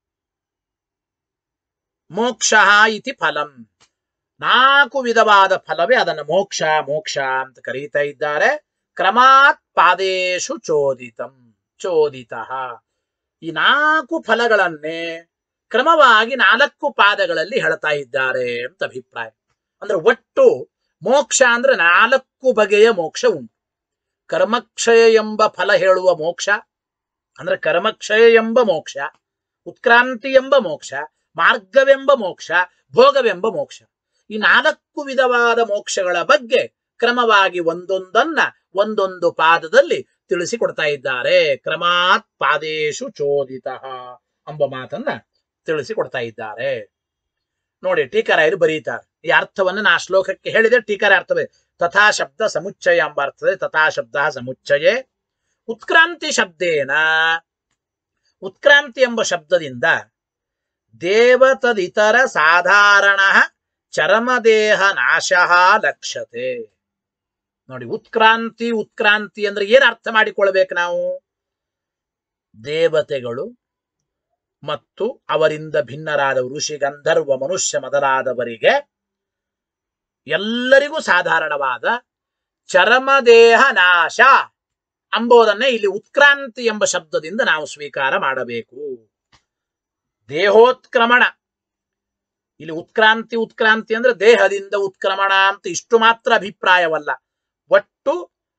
ಮೋಕ್ಷ ಇತಿ ಫಲಂ ನಾಲ್ಕು ವಿಧವಾದ ಫಲವೇ ಅದನ್ನು ಮೋಕ್ಷ ಮೋಕ್ಷ ಅಂತ ಕರೀತಾ ಇದ್ದಾರೆ ಕ್ರಮಾತ್ ಪಾದೇಶು ಚೋದಿತಂ ಚೋದಿತ ಈ ನಾಲ್ಕು ಫಲಗಳನ್ನೇ ಕ್ರಮವಾಗಿ ನಾಲ್ಕು ಪಾದಗಳಲ್ಲಿ ಹೇಳ್ತಾ ಇದ್ದಾರೆ ಅಂತ ಅಭಿಪ್ರಾಯ ಅಂದ್ರೆ ಒಟ್ಟು ಮೋಕ್ಷ ಅಂದ್ರೆ ನಾಲ್ಕು ಬಗೆಯ ಮೋಕ್ಷ ಉಂಟು ಕರ್ಮಕ್ಷಯ ಎಂಬ ಫಲ ಹೇಳುವ ಮೋಕ್ಷ ಅಂದ್ರೆ ಕರ್ಮಕ್ಷಯ ಎಂಬ ಮೋಕ್ಷ ಉತ್ಕ್ರಾಂತಿ ಎಂಬ ಮೋಕ್ಷ ಮಾರ್ಗವೆಂಬ ಮೋಕ್ಷ ಭೋಗವೆಂಬ ಮೋಕ್ಷ ಈ ನಾಲ್ಕು ವಿಧವಾದ ಮೋಕ್ಷಗಳ ಬಗ್ಗೆ ಕ್ರಮವಾಗಿ ಒಂದೊಂದನ್ನ ಒಂದೊಂದು ಪಾದದಲ್ಲಿ ತಿಳಿಸಿಕೊಡ್ತಾ ಇದ್ದಾರೆ ಕ್ರಮಾತ್ ಪಾದೇಶು ಚೋದಿತ ಎಂಬ ಮಾತನ್ನ ತಿಳಿಸಿಕೊಡ್ತಾ ಇದ್ದಾರೆ ನೋಡಿ ಟೀಕರಾಯರು ಬರೀತಾರೆ ಈ ಅರ್ಥವನ್ನು ನಾ ಶ್ಲೋಕಕ್ಕೆ ಹೇಳಿದೆ ಟೀಕರ ಅರ್ಥವೇ ತಥಾ ಶಬ್ದ ಸಮುಚ್ಚಯ ಎಂಬ ಅರ್ಥವೇ ತಥಾ ಶಬ್ದ ಸಮುಚ್ಚಯೇ ಉತ್ಕ್ರಾಂತಿ ಶಬ್ದೇನ ಉತ್ಕ್ರಾಂತಿ ಎಂಬ ಶಬ್ದದಿಂದ ದೇವತದಿತರ ಸಾಧಾರಣ ಚರಮದೇಹ ನಾಶ ಲಕ್ಷ್ಯತೆ ನೋಡಿ ಉತ್ಕ್ರಾಂತಿ ಉತ್ಕ್ರಾಂತಿ ಅಂದ್ರೆ ಏನ್ ಅರ್ಥ ಮಾಡಿಕೊಳ್ಬೇಕು ನಾವು ದೇವತೆಗಳು ಮತ್ತು ಅವರಿಂದ ಭಿನ್ನರಾದ ಋಷಿ ಗಂಧರ್ವ ಮನುಷ್ಯ ಮೊದಲಾದವರಿಗೆ ಎಲ್ಲರಿಗೂ ಸಾಧಾರಣವಾದ ಚರಮದೇಹ ನಾಶ ಅಂಬೋದನ್ನೇ ಇಲ್ಲಿ ಉತ್ಕ್ರಾಂತಿ ಎಂಬ ಶಬ್ದದಿಂದ ನಾವು ಸ್ವೀಕಾರ ಮಾಡಬೇಕು ದೇಹೋತ್ಕ್ರಮಣ ಇಲ್ಲಿ ಉತ್ಕ್ರಾಂತಿ ಉತ್ಕ್ರಾಂತಿ ಅಂದ್ರೆ ದೇಹದಿಂದ ಉತ್ಕ್ರಮಣ ಅಂತ ಇಷ್ಟು ಮಾತ್ರ ಅಭಿಪ್ರಾಯವಲ್ಲ ಒಟ್ಟು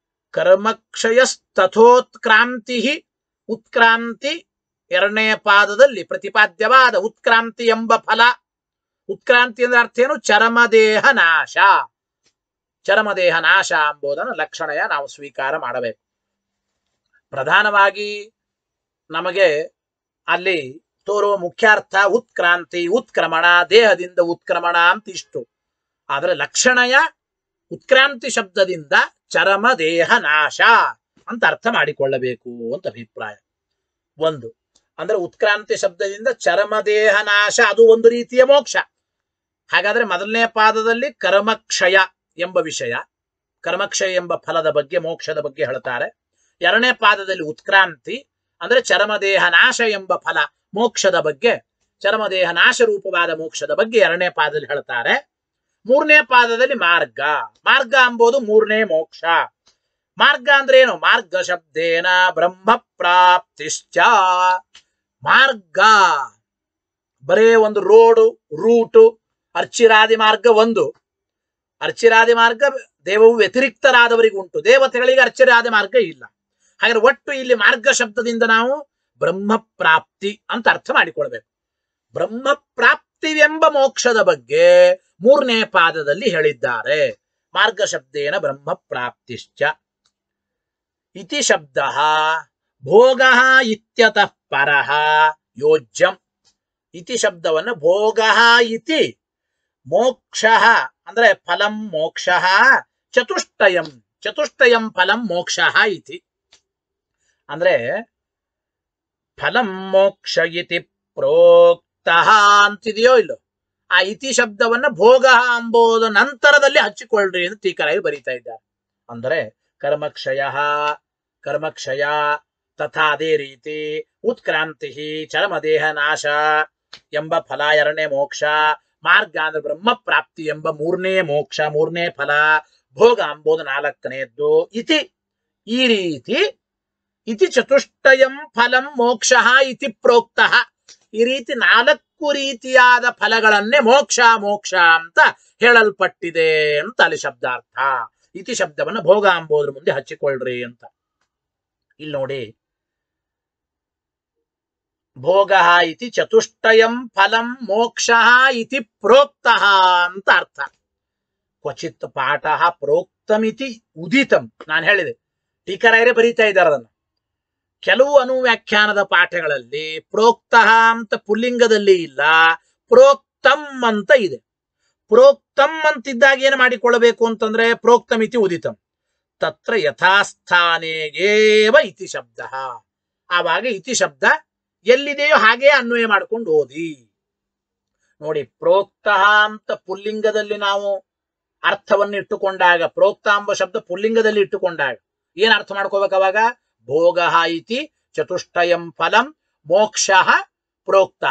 ಕರ್ಮಕ್ಷಯಸ್ತಥೋತ್ಕ್ರಾಂತಿ ಉತ್ಕ್ರಾಂತಿ ಎರಡನೇ ಪಾದದಲ್ಲಿ ಪ್ರತಿಪಾದ್ಯವಾದ ಉತ್ಕ್ರಾಂತಿ ಎಂಬ ಫಲ ಉತ್ಕ್ರಾಂತಿ ಅಂದ್ರೆ ಅರ್ಥ ಏನು ಚರಮದೇಹ ನಾಶ ಚರಮದೇಹ ನಾಶ ಎಂಬುದನ್ನು ಲಕ್ಷಣಯ ನಾವು ಸ್ವೀಕಾರ ಮಾಡಬೇಕು ಪ್ರಧಾನವಾಗಿ ನಮಗೆ ಅಲ್ಲಿ ತೋರುವ ಮುಖ್ಯಾರ್ಥ ಉತ್ಕ್ರಾಂತಿ ಉತ್ಕ್ರಮಣ ದೇಹದಿಂದ ಉತ್ಕ್ರಮಣ ಅಂತ ಇಷ್ಟು ಆದರೆ ಲಕ್ಷಣಯ ಉತ್ಕ್ರಾಂತಿ ಶಬ್ದದಿಂದ ಚರಮ ದೇಹ ನಾಶ ಅಂತ ಅರ್ಥ ಮಾಡಿಕೊಳ್ಳಬೇಕು ಅಂತ ಅಭಿಪ್ರಾಯ ಒಂದು ಅಂದ್ರೆ ಉತ್ಕ್ರಾಂತಿ ಶಬ್ದದಿಂದ ಚರಮ ದೇಹ ನಾಶ ಅದು ಒಂದು ರೀತಿಯ ಮೋಕ್ಷ ಹಾಗಾದ್ರೆ ಮೊದಲನೇ ಪಾದದಲ್ಲಿ ಕರ್ಮಕ್ಷಯ ಎಂಬ ವಿಷಯ ಕರ್ಮಕ್ಷಯ ಎಂಬ ಫಲದ ಬಗ್ಗೆ ಮೋಕ್ಷದ ಬಗ್ಗೆ ಹೇಳ್ತಾರೆ ಎರಡನೇ ಪಾದದಲ್ಲಿ ಉತ್ಕ್ರಾಂತಿ ಅಂದ್ರೆ ಚರಮದೇಹ ನಾಶ ಎಂಬ ಫಲ ಮೋಕ್ಷದ ಬಗ್ಗೆ ಚರಮದೇಹ ನಾಶ ರೂಪವಾದ ಮೋಕ್ಷದ ಬಗ್ಗೆ ಎರಡನೇ ಪಾದದಲ್ಲಿ ಹೇಳ್ತಾರೆ ಮೂರನೇ ಪಾದದಲ್ಲಿ ಮಾರ್ಗ ಮಾರ್ಗ ಎಂಬುದು ಮೂರನೇ ಮೋಕ್ಷ ಮಾರ್ಗ ಅಂದ್ರೆ ಏನು ಮಾರ್ಗ ಶಬ್ದೇನ ಬ್ರಹ್ಮ ಪ್ರಾಪ್ತಿಶ್ಚ ಮಾರ್ಗ ಬರೇ ಒಂದು ರೋಡು ರೂಟು ಅರ್ಚಿರಾದಿ ಮಾರ್ಗ ಒಂದು ಅರ್ಚಿರಾದಿ ಮಾರ್ಗ ದೇವವು ವ್ಯತಿರಿಕ್ತರಾದವರಿಗೆ ಉಂಟು ದೇವತೆಗಳಿಗೆ ಅರ್ಚಿರಾದಿ ಮಾರ್ಗ ಇಲ್ಲ ಹಾಗಾದ್ರೆ ಒಟ್ಟು ಇಲ್ಲಿ ಮಾರ್ಗ ಶಬ್ದದಿಂದ ನಾವು ಬ್ರಹ್ಮ ಪ್ರಾಪ್ತಿ ಅಂತ ಅರ್ಥ ಮಾಡಿಕೊಳ್ಬೇಕು ಬ್ರಹ್ಮ ಪ್ರಾಪ್ತಿವೆಂಬ ಮೋಕ್ಷದ ಬಗ್ಗೆ ಮೂರನೇ ಪಾದದಲ್ಲಿ ಹೇಳಿದ್ದಾರೆ ಮಾರ್ಗ ಶಬ್ದೇನ ಬ್ರಹ್ಮ ಪ್ರಾಪ್ತಿಶ್ಚ ಇತಿ ಶಬ್ದ ಭೋಗ ಇತ್ಯತಃ ಪರಃ ಯೋಜ್ಯಂ ಇತಿ ಶಬ್ದವನ್ನು ಭೋಗ ಇತಿ ಮೋಕ್ಷ ಅಂದ್ರೆ ಫಲಂ ಮೋಕ್ಷ ಚತುಷ್ಟಯಂ ಚತುಷ್ಟಯಂ ಫಲಂ ಮೋಕ್ಷ ಇತಿ ಅಂದ್ರೆ ಫಲಂ ಮೋಕ್ಷ ಇತಿ ಪ್ರೋಕ್ತ ಅಂತಿದೆಯೋ ಇಲ್ಲೋ ಆ ಇತಿ ಶಬ್ದವನ್ನ ಭೋಗ ಎಂಬುದು ನಂತರದಲ್ಲಿ ಹಚ್ಚಿಕೊಳ್ಳ್ರಿ ಎಂದು ಟೀಕರಾಗಿ ಬರೀತಾ ಇದ್ದಾರೆ ಅಂದರೆ ಕರ್ಮಕ್ಷಯ ಕರ್ಮಕ್ಷಯ ತಥಾ ಅದೇ ರೀತಿ ಉತ್ಕ್ರಾಂತಿ ಚರಮದೇಹ ನಾಶ ಎಂಬ ಫಲ ಎರಡನೇ ಮೋಕ್ಷ ಮಾರ್ಗ ಅಂದ್ರೆ ಬ್ರಹ್ಮ ಪ್ರಾಪ್ತಿ ಎಂಬ ಮೂರನೇ ಮೋಕ್ಷ ಮೂರನೇ ಫಲ ಭೋಗ ಎಂಬುದು ನಾಲ್ಕನೆಯದ್ದು ಇತಿ ಈ ರೀತಿ ಇತಿ ಚತುಷ್ಟಯಂ ಫಲಂ ಮೋಕ್ಷ ಇತಿ ಪ್ರೋಕ್ತ ಈ ರೀತಿ ನಾಲ್ಕು ರೀತಿಯಾದ ಫಲಗಳನ್ನೇ ಮೋಕ್ಷ ಮೋಕ್ಷ ಅಂತ ಹೇಳಲ್ಪಟ್ಟಿದೆ ಅಂತ ಅಲ್ಲಿ ಶಬ್ದಾರ್ಥ ಇತಿ ಶಬ್ದವನ್ನ ಭೋಗ ಎಂಬುದ್ರ ಮುಂದೆ ಹಚ್ಚಿಕೊಳ್ಳ್ರಿ ಅಂತ ಇಲ್ಲಿ ನೋಡಿ ಭೋಗ ಇತಿ ಚತುಷ್ಟಯಂ ಫಲಂ ಮೋಕ್ಷ ಇತಿ ಪ್ರೋಕ್ತ ಅಂತ ಅರ್ಥ ಕ್ವಚಿತ್ ಪಾಠ ಪ್ರೋಕ್ತಮಿತಿ ಉದಿತಂ ನಾನು ಹೇಳಿದೆ ಟೀಕರಾಯರೇ ಬರೀತಾ ಇದ್ದಾರೆ ಅದನ್ನು ಕೆಲವು ಅನುವ್ಯಾಖ್ಯಾನದ ಪಾಠಗಳಲ್ಲಿ ಪ್ರೋಕ್ತ ಅಂತ ಪುಲ್ಲಿಂಗದಲ್ಲಿ ಇಲ್ಲ ಪ್ರೋಕ್ತಂ ಅಂತ ಇದೆ ಪ್ರೋಕ್ತಂ ಅಂತಿದ್ದಾಗ ಏನು ಮಾಡಿಕೊಳ್ಳಬೇಕು ಅಂತಂದ್ರೆ ಪ್ರೋಕ್ತಮಿತಿ ಉದಿತಂ ತತ್ರ ಯಥಾಸ್ಥಾನೇಗೇವ ಇತಿ ಶಬ್ದ ಆವಾಗ ಇತಿ ಶಬ್ದ ಎಲ್ಲಿದೆಯೋ ಹಾಗೆ ಅನ್ವಯ ಮಾಡ್ಕೊಂಡು ಓದಿ ನೋಡಿ ಪ್ರೋಕ್ತ ಅಂತ ಪುಲ್ಲಿಂಗದಲ್ಲಿ ನಾವು ಅರ್ಥವನ್ನು ಇಟ್ಟುಕೊಂಡಾಗ ಪ್ರೋಕ್ತ ಎಂಬ ಶಬ್ದ ಪುಲ್ಲಿಂಗದಲ್ಲಿ ಇಟ್ಟುಕೊಂಡಾಗ ಏನ್ ಅರ್ಥ ಮಾಡ್ಕೋಬೇಕು ಅವಾಗ ಭೋಗ ಇತಿ ಚತುಷ್ಟಯಂ ಫಲಂ ಮೋಕ್ಷ ಪ್ರೋಕ್ತ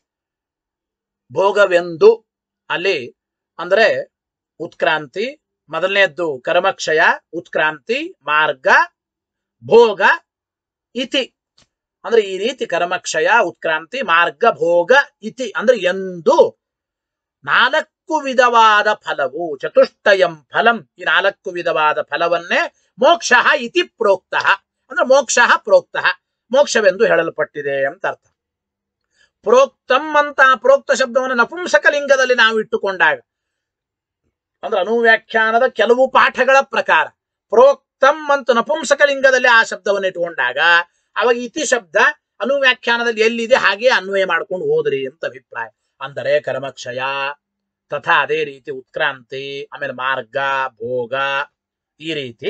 ಭೋಗವೆಂದು ಅಲ್ಲಿ ಅಂದ್ರೆ ಉತ್ಕ್ರಾಂತಿ ಮೊದಲನೇದ್ದು ಕರ್ಮಕ್ಷಯ ಉತ್ಕ್ರಾಂತಿ ಮಾರ್ಗ ಭೋಗ ಇತಿ ಅಂದ್ರೆ ಈ ರೀತಿ ಕರ್ಮಕ್ಷಯ ಉತ್ಕ್ರಾಂತಿ ಮಾರ್ಗ ಭೋಗ ಇತಿ ಅಂದ್ರೆ ಎಂದು ನಾಲ್ಕು ವಿಧವಾದ ಫಲವು ಚತುಷ್ಟಯಂ ಫಲಂ ಈ ನಾಲ್ಕು ವಿಧವಾದ ಫಲವನ್ನೇ ಮೋಕ್ಷ ಇತಿ ಪ್ರೋಕ್ತ ಅಂದ್ರೆ ಮೋಕ್ಷ ಪ್ರೋಕ್ತ ಮೋಕ್ಷವೆಂದು ಹೇಳಲ್ಪಟ್ಟಿದೆ ಅಂತ ಅರ್ಥ ಪ್ರೋಕ್ತಂ ಅಂತ ಆ ಪ್ರೋಕ್ತ ಶಬ್ದವನ್ನು ನಪುಂಸಕ ಲಿಂಗದಲ್ಲಿ ನಾವು ಇಟ್ಟುಕೊಂಡಾಗ ಅಂದ್ರೆ ಅನುವ್ಯಾಖ್ಯಾನದ ಕೆಲವು ಪಾಠಗಳ ಪ್ರಕಾರ ಪ್ರೋಕ್ತಂ ಅಂತ ನಪುಂಸಕ ಲಿಂಗದಲ್ಲಿ ಆ ಶಬ್ದವನ್ನು ಇಟ್ಟುಕೊಂಡಾಗ ಅವಾಗ ಇತಿ ಶಬ್ದ ಅನುವ್ಯಾಖ್ಯಾನದಲ್ಲಿ ಎಲ್ಲಿದೆ ಹಾಗೆ ಅನ್ವಯ ಮಾಡ್ಕೊಂಡು ಹೋದ್ರಿ ಅಂತ ಅಭಿಪ್ರಾಯ ಅಂದರೆ ಕರ್ಮಕ್ಷಯ ತಥಾ ಅದೇ ರೀತಿ ಉತ್ಕ್ರಾಂತಿ ಆಮೇಲೆ ಮಾರ್ಗ ಭೋಗ ಈ ರೀತಿ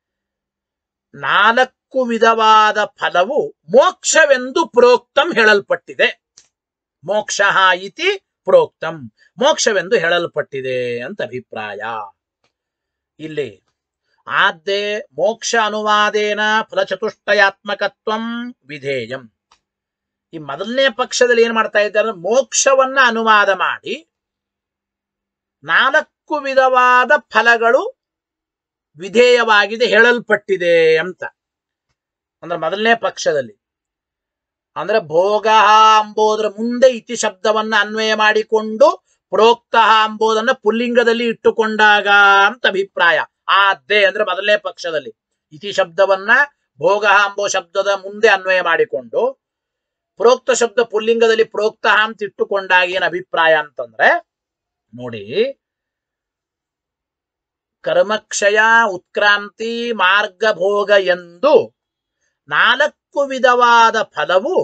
ನಾಲ್ಕು ವಿಧವಾದ ಫಲವು ಮೋಕ್ಷವೆಂದು ಪ್ರೋಕ್ತಂ ಹೇಳಲ್ಪಟ್ಟಿದೆ ಮೋಕ್ಷ ಇತಿ ಪ್ರೋಕ್ತಂ ಮೋಕ್ಷವೆಂದು ಹೇಳಲ್ಪಟ್ಟಿದೆ ಅಂತ ಅಭಿಪ್ರಾಯ ಇಲ್ಲಿ ಆದ್ದೆ ಮೋಕ್ಷ ಅನುವಾದೇನ ಫಲಚತುಷ್ಟಯಾತ್ಮಕತ್ವಂ ವಿಧೇಯಂ ಈ ಮೊದಲನೇ ಪಕ್ಷದಲ್ಲಿ ಏನ್ ಮಾಡ್ತಾ ಇದ್ದಾರೆ ಮೋಕ್ಷವನ್ನ ಅನುವಾದ ಮಾಡಿ ನಾಲ್ಕು ವಿಧವಾದ ಫಲಗಳು ವಿಧೇಯವಾಗಿದೆ ಹೇಳಲ್ಪಟ್ಟಿದೆ ಅಂತ ಅಂದ್ರೆ ಮೊದಲನೇ ಪಕ್ಷದಲ್ಲಿ ಅಂದ್ರೆ ಭೋಗ ಅಂಬೋದ್ರ ಮುಂದೆ ಇತಿ ಶಬ್ದವನ್ನ ಅನ್ವಯ ಮಾಡಿಕೊಂಡು ಪ್ರೋಕ್ತ ಅಂಬೋದನ್ನ ಪುಲ್ಲಿಂಗದಲ್ಲಿ ಇಟ್ಟುಕೊಂಡಾಗ ಅಂತ ಅಭಿಪ್ರಾಯ ಆದ್ದೆ ಅಂದ್ರೆ ಮೊದಲನೇ ಪಕ್ಷದಲ್ಲಿ ಇತಿ ಶಬ್ದವನ್ನ ಭೋಗ ಅಂಬೋ ಶಬ್ದದ ಮುಂದೆ ಅನ್ವಯ ಮಾಡಿಕೊಂಡು ಪ್ರೋಕ್ತ ಶಬ್ದ ಪುಲ್ಲಿಂಗದಲ್ಲಿ ಪ್ರೋಕ್ತ ಅಂತ ಇಟ್ಟುಕೊಂಡಾಗ ಏನ್ ಅಭಿಪ್ರಾಯ ಅಂತಂದ್ರೆ ನೋಡಿ ಕರ್ಮಕ್ಷಯ ಉತ್ಕ್ರಾಂತಿ ಮಾರ್ಗ ಭೋಗ ಎಂದು ನಾಲ್ಕು ವಿಧವಾದ ಫಲವು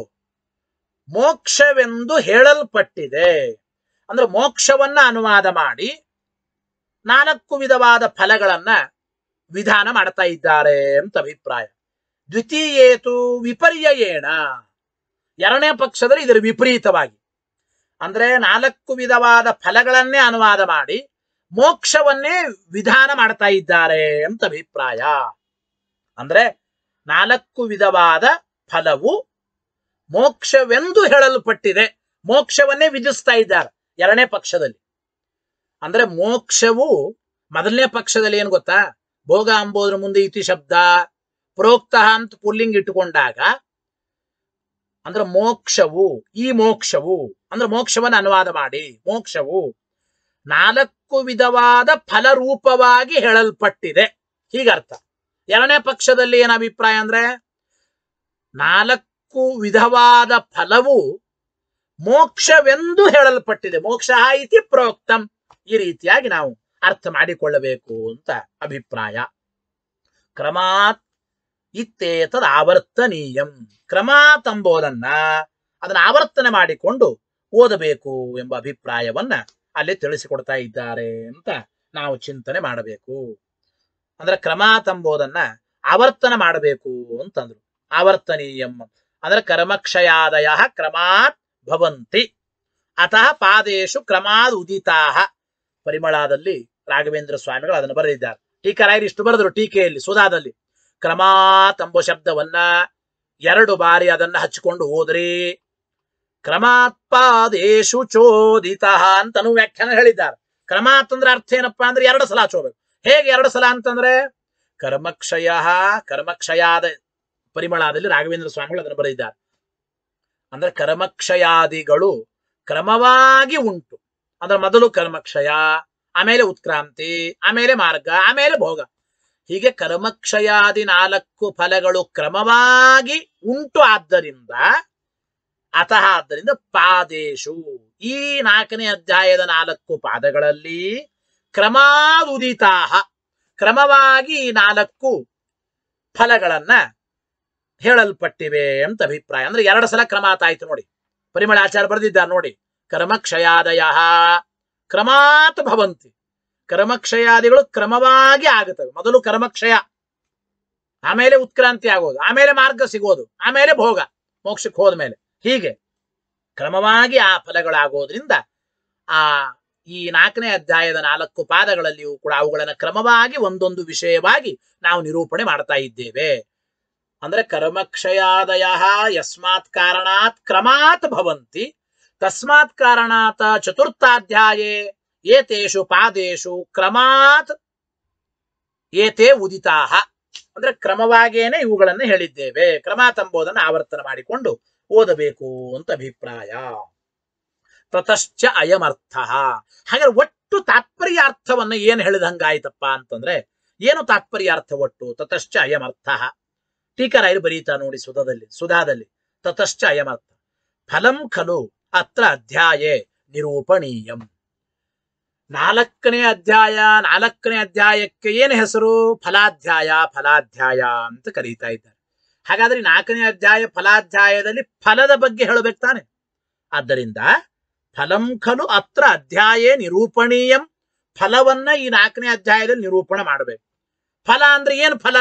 ಮೋಕ್ಷವೆಂದು ಹೇಳಲ್ಪಟ್ಟಿದೆ ಅಂದ್ರೆ ಮೋಕ್ಷವನ್ನ ಅನುವಾದ ಮಾಡಿ ನಾಲ್ಕು ವಿಧವಾದ ಫಲಗಳನ್ನ ವಿಧಾನ ಮಾಡ್ತಾ ಇದ್ದಾರೆ ಅಂತ ಅಭಿಪ್ರಾಯ ದ್ವಿತೀಯೇತು ವಿಪರ್ಯಯೇಣ ಎರಡನೇ ಪಕ್ಷದಲ್ಲಿ ಇದರ ವಿಪರೀತವಾಗಿ ಅಂದ್ರೆ ನಾಲ್ಕು ವಿಧವಾದ ಫಲಗಳನ್ನೇ ಅನುವಾದ ಮಾಡಿ ಮೋಕ್ಷವನ್ನೇ ವಿಧಾನ ಮಾಡ್ತಾ ಇದ್ದಾರೆ ಅಂತ ಅಭಿಪ್ರಾಯ ಅಂದ್ರೆ ನಾಲ್ಕು ವಿಧವಾದ ಫಲವು ಮೋಕ್ಷವೆಂದು ಹೇಳಲ್ಪಟ್ಟಿದೆ ಮೋಕ್ಷವನ್ನೇ ವಿಧಿಸ್ತಾ ಇದ್ದಾರೆ ಎರಡನೇ ಪಕ್ಷದಲ್ಲಿ ಅಂದ್ರೆ ಮೋಕ್ಷವು ಮೊದಲನೇ ಪಕ್ಷದಲ್ಲಿ ಏನ್ ಗೊತ್ತಾ ಭೋಗ ಅಂಬೋದ್ರ ಮುಂದೆ ಇತಿ ಶಬ್ದ ಪ್ರೋಕ್ತ ಅಂತ ಪುಲ್ಲಿಂಗ್ ಇಟ್ಟುಕೊಂಡಾಗ ಅಂದ್ರೆ ಮೋಕ್ಷವು ಈ ಮೋಕ್ಷವು ಅಂದ್ರೆ ಮೋಕ್ಷವನ್ನು ಅನುವಾದ ಮಾಡಿ ಮೋಕ್ಷವು ನಾಲ್ಕು ವಿಧವಾದ ಫಲರೂಪವಾಗಿ ಹೇಳಲ್ಪಟ್ಟಿದೆ ಹೀಗರ್ಥ ಎರಡನೇ ಪಕ್ಷದಲ್ಲಿ ಏನ ಅಭಿಪ್ರಾಯ ಅಂದ್ರೆ ನಾಲ್ಕು ವಿಧವಾದ ಫಲವು ಮೋಕ್ಷವೆಂದು ಹೇಳಲ್ಪಟ್ಟಿದೆ ಮೋಕ್ಷ ಇತಿ ಪ್ರೋಕ್ತಂ ಈ ರೀತಿಯಾಗಿ ನಾವು ಅರ್ಥ ಮಾಡಿಕೊಳ್ಳಬೇಕು ಅಂತ ಅಭಿಪ್ರಾಯ ಕ್ರಮಾತ್ ಇತ್ತೇತದ್ ಆವರ್ತನೀಯಂ ಕ್ರಮಾತ್ ಎಂಬುದನ್ನ ಅದನ್ನ ಆವರ್ತನೆ ಮಾಡಿಕೊಂಡು ಓದಬೇಕು ಎಂಬ ಅಭಿಪ್ರಾಯವನ್ನ ಅಲ್ಲಿ ತಿಳಿಸಿಕೊಡ್ತಾ ಇದ್ದಾರೆ ಅಂತ ನಾವು ಚಿಂತನೆ ಮಾಡಬೇಕು ಅಂದ್ರೆ ಕ್ರಮಾತ್ ಎಂಬುದನ್ನ ಆವರ್ತನ ಮಾಡಬೇಕು ಅಂತಂದ್ರು ಆವರ್ತನೀಯಂ ಅಂದ್ರೆ ಕರ್ಮಕ್ಷಯಾದಯ ಕ್ರಮಾತ್ ಭವಂತಿ ಅತಃ ಪಾದೇಶು ಕ್ರಮಾದ್ ಉದಿತಾಹ ಪರಿಮಳದಲ್ಲಿ ರಾಘವೇಂದ್ರ ಸ್ವಾಮಿಗಳು ಅದನ್ನು ಬರೆದಿದ್ದಾರೆ ಟೀಕರಾಯರು ಇಷ್ಟು ಬರೆದ್ರು ಟೀಕೆಯಲ್ಲಿ ಸುಧಾದಲ್ಲಿ ಕ್ರಮಾತ್ ಎಂಬ ಶಬ್ದವನ್ನ ಎರಡು ಬಾರಿ ಅದನ್ನ ಹಚ್ಚಿಕೊಂಡು ಹೋದ್ರಿ ಕ್ರಮಾತ್ ಪಾದೇಶು ಚೋದಿತ ಅಂತನೂ ವ್ಯಾಖ್ಯಾನ ಹೇಳಿದ್ದಾರೆ ಕ್ರಮಾತ್ ಅಂದ್ರೆ ಅರ್ಥ ಏನಪ್ಪಾ ಅಂದ್ರೆ ಎರಡು ಸಲ ಹಚ್ಚೋಬೇಕು ಹೇಗೆ ಎರಡು ಸಲ ಅಂತಂದ್ರೆ ಕರ್ಮಕ್ಷಯ ಕರ್ಮಕ್ಷಯಾದ ಪರಿಮಳದಲ್ಲಿ ರಾಘವೇಂದ್ರ ಸ್ವಾಮಿಗಳು ಅದನ್ನು ಬರೆದಿದ್ದಾರೆ ಅಂದ್ರೆ ಕರ್ಮಕ್ಷಯಾದಿಗಳು ಕ್ರಮವಾಗಿ ಉಂಟು ಅಂದ್ರೆ ಮೊದಲು ಕರ್ಮಕ್ಷಯ ಆಮೇಲೆ ಉತ್ಕ್ರಾಂತಿ ಆಮೇಲೆ ಮಾರ್ಗ ಆಮೇಲೆ ಭೋಗ ಹೀಗೆ ಕರ್ಮಕ್ಷಯಾದಿ ನಾಲ್ಕು ಫಲಗಳು ಕ್ರಮವಾಗಿ ಉಂಟು ಆದ್ದರಿಂದ ಅತಃ ಆದ್ದರಿಂದ ಪಾದೇಶು ಈ ನಾಲ್ಕನೇ ಅಧ್ಯಾಯದ ನಾಲ್ಕು ಪಾದಗಳಲ್ಲಿ ಕ್ರಮಾದುದಿತಾಹ ಕ್ರಮವಾಗಿ ಈ ನಾಲ್ಕು ಫಲಗಳನ್ನ ಹೇಳಲ್ಪಟ್ಟಿವೆ ಅಂತ ಅಭಿಪ್ರಾಯ ಅಂದ್ರೆ ಎರಡು ಸಲ ಕ್ರಮ ಆತಾಯ್ತು ನೋಡಿ ಪರಿಮಳ ಆಚಾರ ಬರೆದಿದ್ದಾರೆ ನೋಡಿ ಕರ್ಮಕ್ಷಯಾದಯ ಕ್ರಮಾತ್ ಭವಂತಿ ಕರ್ಮಕ್ಷಯಾದಿಗಳು ಕ್ರಮವಾಗಿ ಆಗುತ್ತವೆ ಮೊದಲು ಕರ್ಮಕ್ಷಯ ಆಮೇಲೆ ಉತ್ಕ್ರಾಂತಿ ಆಗೋದು ಆಮೇಲೆ ಮಾರ್ಗ ಸಿಗೋದು ಆಮೇಲೆ ಭೋಗ ಮೋಕ್ಷಕ್ಕೆ ಹೋದ್ಮೇಲೆ ಹೀಗೆ ಕ್ರಮವಾಗಿ ಆ ಫಲಗಳಾಗೋದ್ರಿಂದ ಆ ಈ ನಾಲ್ಕನೇ ಅಧ್ಯಾಯದ ನಾಲ್ಕು ಪಾದಗಳಲ್ಲಿಯೂ ಕೂಡ ಅವುಗಳನ್ನು ಕ್ರಮವಾಗಿ ಒಂದೊಂದು ವಿಷಯವಾಗಿ ನಾವು ನಿರೂಪಣೆ ಮಾಡ್ತಾ ಇದ್ದೇವೆ ಅಂದ್ರೆ ಕರ್ಮಕ್ಷಯಾದಯ ಯಸ್ಮಾತ್ ಕಾರಣಾತ್ ಕ್ರಮಾತ್ ಭವಂತಿ ತಸ್ಮಾತ್ ಕಾರಣಾತ್ ಚತುರ್ಥಾಧ್ಯಾಯೇ ಏತೇಷು ಪಾದೇಶು ಕ್ರಮಾತ್ ಏತೇ ಉದಿತಾಹ ಅಂದ್ರೆ ಕ್ರಮವಾಗೇನೆ ಇವುಗಳನ್ನು ಹೇಳಿದ್ದೇವೆ ಕ್ರಮಾತ್ ಎಂಬುದನ್ನು ಆವರ್ತನ ಮಾಡಿಕೊಂಡು ಓದಬೇಕು ಅಂತ ಅಭಿಪ್ರಾಯ ತತಶ್ಚ ಅಯಮರ್ಥ ಹಾಗಾದ್ರೆ ಒಟ್ಟು ತಾತ್ಪರ್ಯಾರ್ಥವನ್ನು ಏನು ಹೇಳಿದಂಗಾಯ್ತಪ್ಪ ಅಂತಂದ್ರೆ ಏನು ತಾತ್ಪರ್ಯಾರ್ಥ ಒಟ್ಟು ತತಶ್ಚ ಅಯಮರ್ಥ ಟೀಕರಾಯರು ಬರೀತಾ ನೋಡಿ ಸುಧಾದಲ್ಲಿ ಸುಧಾದಲ್ಲಿ ತತಶ್ಚ ಅಯಮರ್ಥ ಫಲಂ ಖಲು ಅತ್ರ ಅಧ್ಯಾಯೇ ನಿರೂಪಣೀಯಂ ನಾಲ್ಕನೇ ಅಧ್ಯಾಯ ನಾಲ್ಕನೇ ಅಧ್ಯಾಯಕ್ಕೆ ಏನು ಹೆಸರು ಫಲಾಧ್ಯಾಯ ಫಲಾಧ್ಯಾಯ ಅಂತ ಕರೀತಾ ಇದ್ದಾರೆ ಹಾಗಾದ್ರೆ ಈ ನಾಲ್ಕನೇ ಅಧ್ಯಾಯ ಫಲಾಧ್ಯಾಯದಲ್ಲಿ ಫಲದ ಬಗ್ಗೆ ಹೇಳಬೇಕು ತಾನೆ ಆದ್ದರಿಂದ ಫಲಂ ಖಲು ಅತ್ರ ಅಧ್ಯಾಯೇ ನಿರೂಪಣೀಯಂ ಫಲವನ್ನ ಈ ನಾಲ್ಕನೇ ಅಧ್ಯಾಯದಲ್ಲಿ ನಿರೂಪಣೆ ಮಾಡಬೇಕು ಫಲ ಅಂದ್ರೆ ಏನು ಫಲ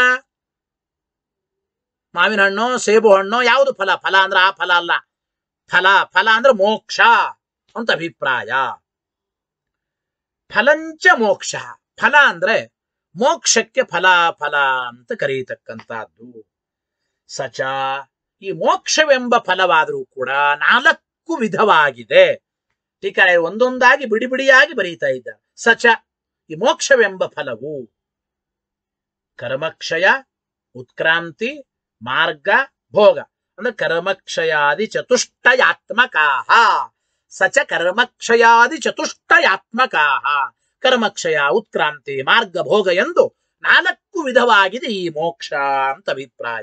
ಮಾವಿನ ಹಣ್ಣು ಸೇಬು ಹಣ್ಣು ಯಾವುದು ಫಲ ಫಲ ಅಂದ್ರೆ ಆ ಫಲ ಅಲ್ಲ ಫಲ ಫಲ ಅಂದ್ರೆ ಮೋಕ್ಷ ಅಂತ ಅಭಿಪ್ರಾಯ ಫಲಂಚ ಮೋಕ್ಷ ಫಲ ಅಂದ್ರೆ ಮೋಕ್ಷಕ್ಕೆ ಫಲ ಫಲ ಅಂತ ಕರೆಯತಕ್ಕಂತಹದ್ದು ಸಚ ಈ ಮೋಕ್ಷವೆಂಬ ಫಲವಾದರೂ ಕೂಡ ನಾಲ್ಕು ವಿಧವಾಗಿದೆ ಟೀಕಾ ಒಂದೊಂದಾಗಿ ಬಿಡಿ ಬಿಡಿಯಾಗಿ ಬರೀತಾ ಇದ್ದ ಸಚ ಈ ಮೋಕ್ಷವೆಂಬ ಫಲವು ಕರ್ಮಕ್ಷಯ ಉತ್ಕ್ರಾಂತಿ ಮಾರ್ಗ ಭೋಗ ಅಂದ್ರೆ ಕರ್ಮಕ್ಷಯಾದಿ ಚತುಷ್ಟಯಾತ್ಮಕಾಹ ಸಚ ಕರ್ಮಕ್ಷಯಾದಿ ಚತುಷ್ಟಯಾತ್ಮಕಾಹ ಕರ್ಮಕ್ಷಯ ಉತ್ಕ್ರಾಂತಿ ಮಾರ್ಗ ಭೋಗ ಎಂದು ನಾಲ್ಕು ವಿಧವಾಗಿದೆ ಈ ಮೋಕ್ಷ ಅಂತ ಅಭಿಪ್ರಾಯ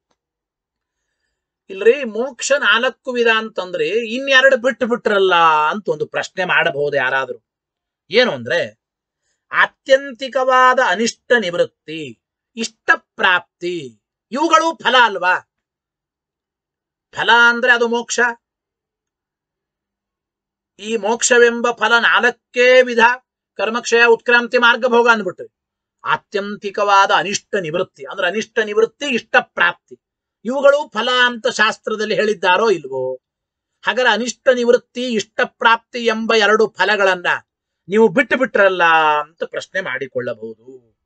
ಇಲ್ರಿ ಮೋಕ್ಷ ನಾಲ್ಕು ವಿಧ ಅಂತಂದ್ರೆ ಇನ್ನೆರಡು ಬಿಟ್ಟು ಬಿಟ್ರಲ್ಲ ಅಂತ ಒಂದು ಪ್ರಶ್ನೆ ಮಾಡಬಹುದು ಯಾರಾದ್ರೂ ಏನು ಅಂದ್ರೆ ಆತ್ಯಂತಿಕವಾದ ಅನಿಷ್ಟ ನಿವೃತ್ತಿ ಇಷ್ಟ ಪ್ರಾಪ್ತಿ ಇವುಗಳು ಫಲ ಅಲ್ವಾ ಫಲ ಅಂದ್ರೆ ಅದು ಮೋಕ್ಷ ಈ ಮೋಕ್ಷವೆಂಬ ಫಲ ನಾಲ್ಕೇ ವಿಧ ಕರ್ಮಕ್ಷಯ ಉತ್ಕ್ರಾಂತಿ ಮಾರ್ಗ ಭೋಗ ಅಂದ್ಬಿಟ್ರಿ ಆತ್ಯಂತಿಕವಾದ ಅನಿಷ್ಟ ನಿವೃತ್ತಿ ಅಂದ್ರೆ ಅನಿಷ್ಟ ನಿವೃತ್ತಿ ಇಷ್ಟ ಪ್ರಾಪ್ತಿ ಇವುಗಳು ಫಲ ಅಂತ ಶಾಸ್ತ್ರದಲ್ಲಿ ಹೇಳಿದ್ದಾರೋ ಇಲ್ವೋ ಹಾಗಾದ್ರೆ ಅನಿಷ್ಟ ನಿವೃತ್ತಿ ಇಷ್ಟ ಪ್ರಾಪ್ತಿ ಎಂಬ ಎರಡು ಫಲಗಳನ್ನ ನೀವು ಬಿಟ್ಟು ಬಿಟ್ರಲ್ಲ ಅಂತ ಪ್ರಶ್ನೆ ಮಾಡಿಕೊಳ್ಳಬಹುದು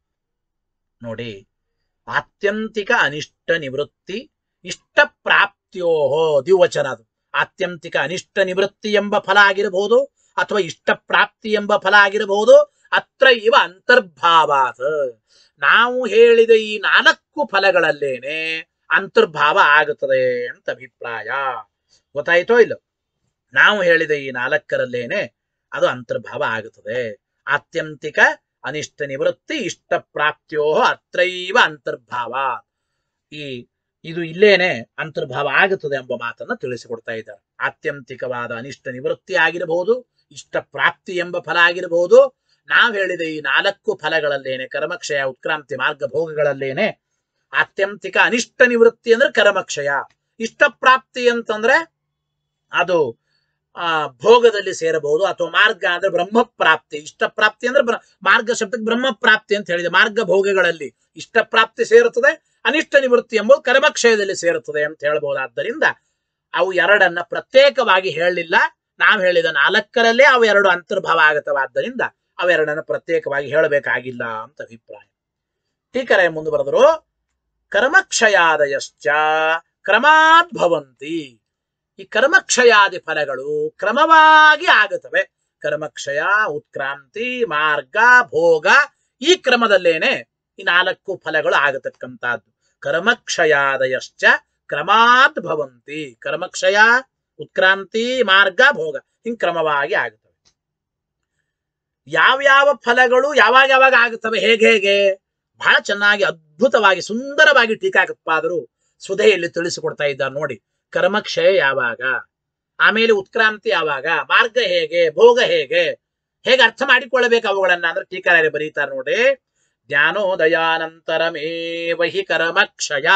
ನೋಡಿ ಆತ್ಯಂತಿಕ ಅನಿಷ್ಟ ನಿವೃತ್ತಿ ಇಷ್ಟ ಪ್ರಾಪ್ತಿಯೋಹೋ ದ್ವಿವಚನ ಅದು ಆತ್ಯಂತಿಕ ಅನಿಷ್ಟ ನಿವೃತ್ತಿ ಎಂಬ ಫಲ ಆಗಿರಬಹುದು ಅಥವಾ ಇಷ್ಟ ಪ್ರಾಪ್ತಿ ಎಂಬ ಫಲ ಆಗಿರಬಹುದು ಅತ್ರ ಇವ ಅಂತರ್ಭಾವಾತ್ ನಾವು ಹೇಳಿದ ಈ ನಾಲ್ಕು ಫಲಗಳಲ್ಲೇನೆ ಅಂತರ್ಭಾವ ಆಗುತ್ತದೆ ಅಂತ ಅಭಿಪ್ರಾಯ ಗೊತ್ತಾಯ್ತೋ ಇಲ್ಲ ನಾವು ಹೇಳಿದ ಈ ನಾಲ್ಕರಲ್ಲೇನೆ ಅದು ಅಂತರ್ಭಾವ ಆಗುತ್ತದೆ ಆತ್ಯಂತಿಕ ಅನಿಷ್ಟ ನಿವೃತ್ತಿ ಇಷ್ಟ ಪ್ರಾಪ್ತಿಯೋ ಅತ್ರೈವ ಅಂತರ್ಭಾವ ಈ ಇದು ಇಲ್ಲೇನೆ ಅಂತರ್ಭಾವ ಆಗುತ್ತದೆ ಎಂಬ ಮಾತನ್ನ ತಿಳಿಸಿಕೊಡ್ತಾ ಇದ್ದಾರೆ ಆತ್ಯಂತಿಕವಾದ ಅನಿಷ್ಟ ನಿವೃತ್ತಿ ಆಗಿರಬಹುದು ಇಷ್ಟ ಪ್ರಾಪ್ತಿ ಎಂಬ ಫಲ ಆಗಿರಬಹುದು ನಾವು ಹೇಳಿದ ಈ ನಾಲ್ಕು ಫಲಗಳಲ್ಲೇನೆ ಕರ್ಮಕ್ಷಯ ಉತ್ಕ್ರಾಂತಿ ಮಾರ್ಗ ಭೋಗಗಳಲ್ಲೇನೆ ಆತ್ಯಂತಿಕ ಅನಿಷ್ಟ ನಿವೃತ್ತಿ ಅಂದ್ರೆ ಕರ್ಮಕ್ಷಯ ಇಷ್ಟ ಪ್ರಾಪ್ತಿ ಅಂತಂದ್ರೆ ಅದು ಆ ಭೋಗದಲ್ಲಿ ಸೇರಬಹುದು ಅಥವಾ ಮಾರ್ಗ ಅಂದ್ರೆ ಬ್ರಹ್ಮ ಪ್ರಾಪ್ತಿ ಇಷ್ಟ ಪ್ರಾಪ್ತಿ ಅಂದ್ರೆ ಬ್ರ- ಮಾರ್ಗ ಶಬ್ದಕ್ಕೆ ಬ್ರಹ್ಮ ಪ್ರಾಪ್ತಿ ಅಂತ ಹೇಳಿದೆ ಮಾರ್ಗ ಭೋಗಗಳಲ್ಲಿ ಇಷ್ಟ ಪ್ರಾಪ್ತಿ ಸೇರುತ್ತದೆ ಅನಿಷ್ಟ ನಿವೃತ್ತಿ ಎಂಬುದು ಕರ್ಮಕ್ಷಯದಲ್ಲಿ ಸೇರುತ್ತದೆ ಅಂತ ಹೇಳ್ಬಹುದಾದ್ದರಿಂದ ಅವು ಎರಡನ್ನ ಪ್ರತ್ಯೇಕವಾಗಿ ಹೇಳಲಿಲ್ಲ ನಾವು ಹೇಳಿದ ನಾಲ್ಕರಲ್ಲೇ ಅವು ಎರಡು ಅಂತರ್ಭಾವ ಆಗತವಾದ್ದರಿಂದ ಅವೆರಡನ್ನ ಪ್ರತ್ಯೇಕವಾಗಿ ಹೇಳಬೇಕಾಗಿಲ್ಲ ಅಂತ ಅಭಿಪ್ರಾಯ ಟೀಕರೆ ಮುಂದೆ ಬರೆದರು ಕರ್ಮಕ್ಷಯಾದಯಶ್ಚ ಕ್ರಮಾತ್ ಭವಂತಿ ಈ ಕರ್ಮಕ್ಷಯಾದಿ ಫಲಗಳು ಕ್ರಮವಾಗಿ ಆಗುತ್ತವೆ ಕರ್ಮಕ್ಷಯ ಉತ್ಕ್ರಾಂತಿ ಮಾರ್ಗ ಭೋಗ ಈ ಕ್ರಮದಲ್ಲೇನೆ ಈ ನಾಲ್ಕು ಫಲಗಳು ಆಗತಕ್ಕಂತಹದ್ದು ಕರ್ಮಕ್ಷಯಾದಯಶ್ಚ ಕ್ರಮಾತ್ ಭವಂತಿ ಕರ್ಮಕ್ಷಯ ಉತ್ಕ್ರಾಂತಿ ಮಾರ್ಗ ಭೋಗ ಹಿಂಗ್ ಕ್ರಮವಾಗಿ ಆಗುತ್ತವೆ ಯಾವ್ಯಾವ ಫಲಗಳು ಯಾವಾಗ ಯಾವಾಗ ಆಗುತ್ತವೆ ಹೇಗೆ ಹೇಗೆ ಬಹಳ ಚೆನ್ನಾಗಿ ಅದ್ಭುತವಾಗಿ ಸುಂದರವಾಗಿ ಟೀಕಾಕೃತ್ಪಾದರು ಸುಧೆಯಲ್ಲಿ ತಿಳಿಸಿಕೊಡ್ತಾ ಇದ್ದಾರೆ ನೋಡಿ ಕರ್ಮಕ್ಷಯ ಯಾವಾಗ ಆಮೇಲೆ ಉತ್ಕ್ರಾಂತಿ ಯಾವಾಗ ಮಾರ್ಗ ಹೇಗೆ ಭೋಗ ಹೇಗೆ ಹೇಗೆ ಅರ್ಥ ಮಾಡಿಕೊಳ್ಳಬೇಕು ಅವುಗಳನ್ನ ಅಂದ್ರೆ ಟೀಕಾರೆ ಬರೀತಾರೆ ನೋಡಿ ಜ್ಞಾನೋದಯಾನಂತರಮೇವ ಹಿ ಕರ್ಮಕ್ಷಯ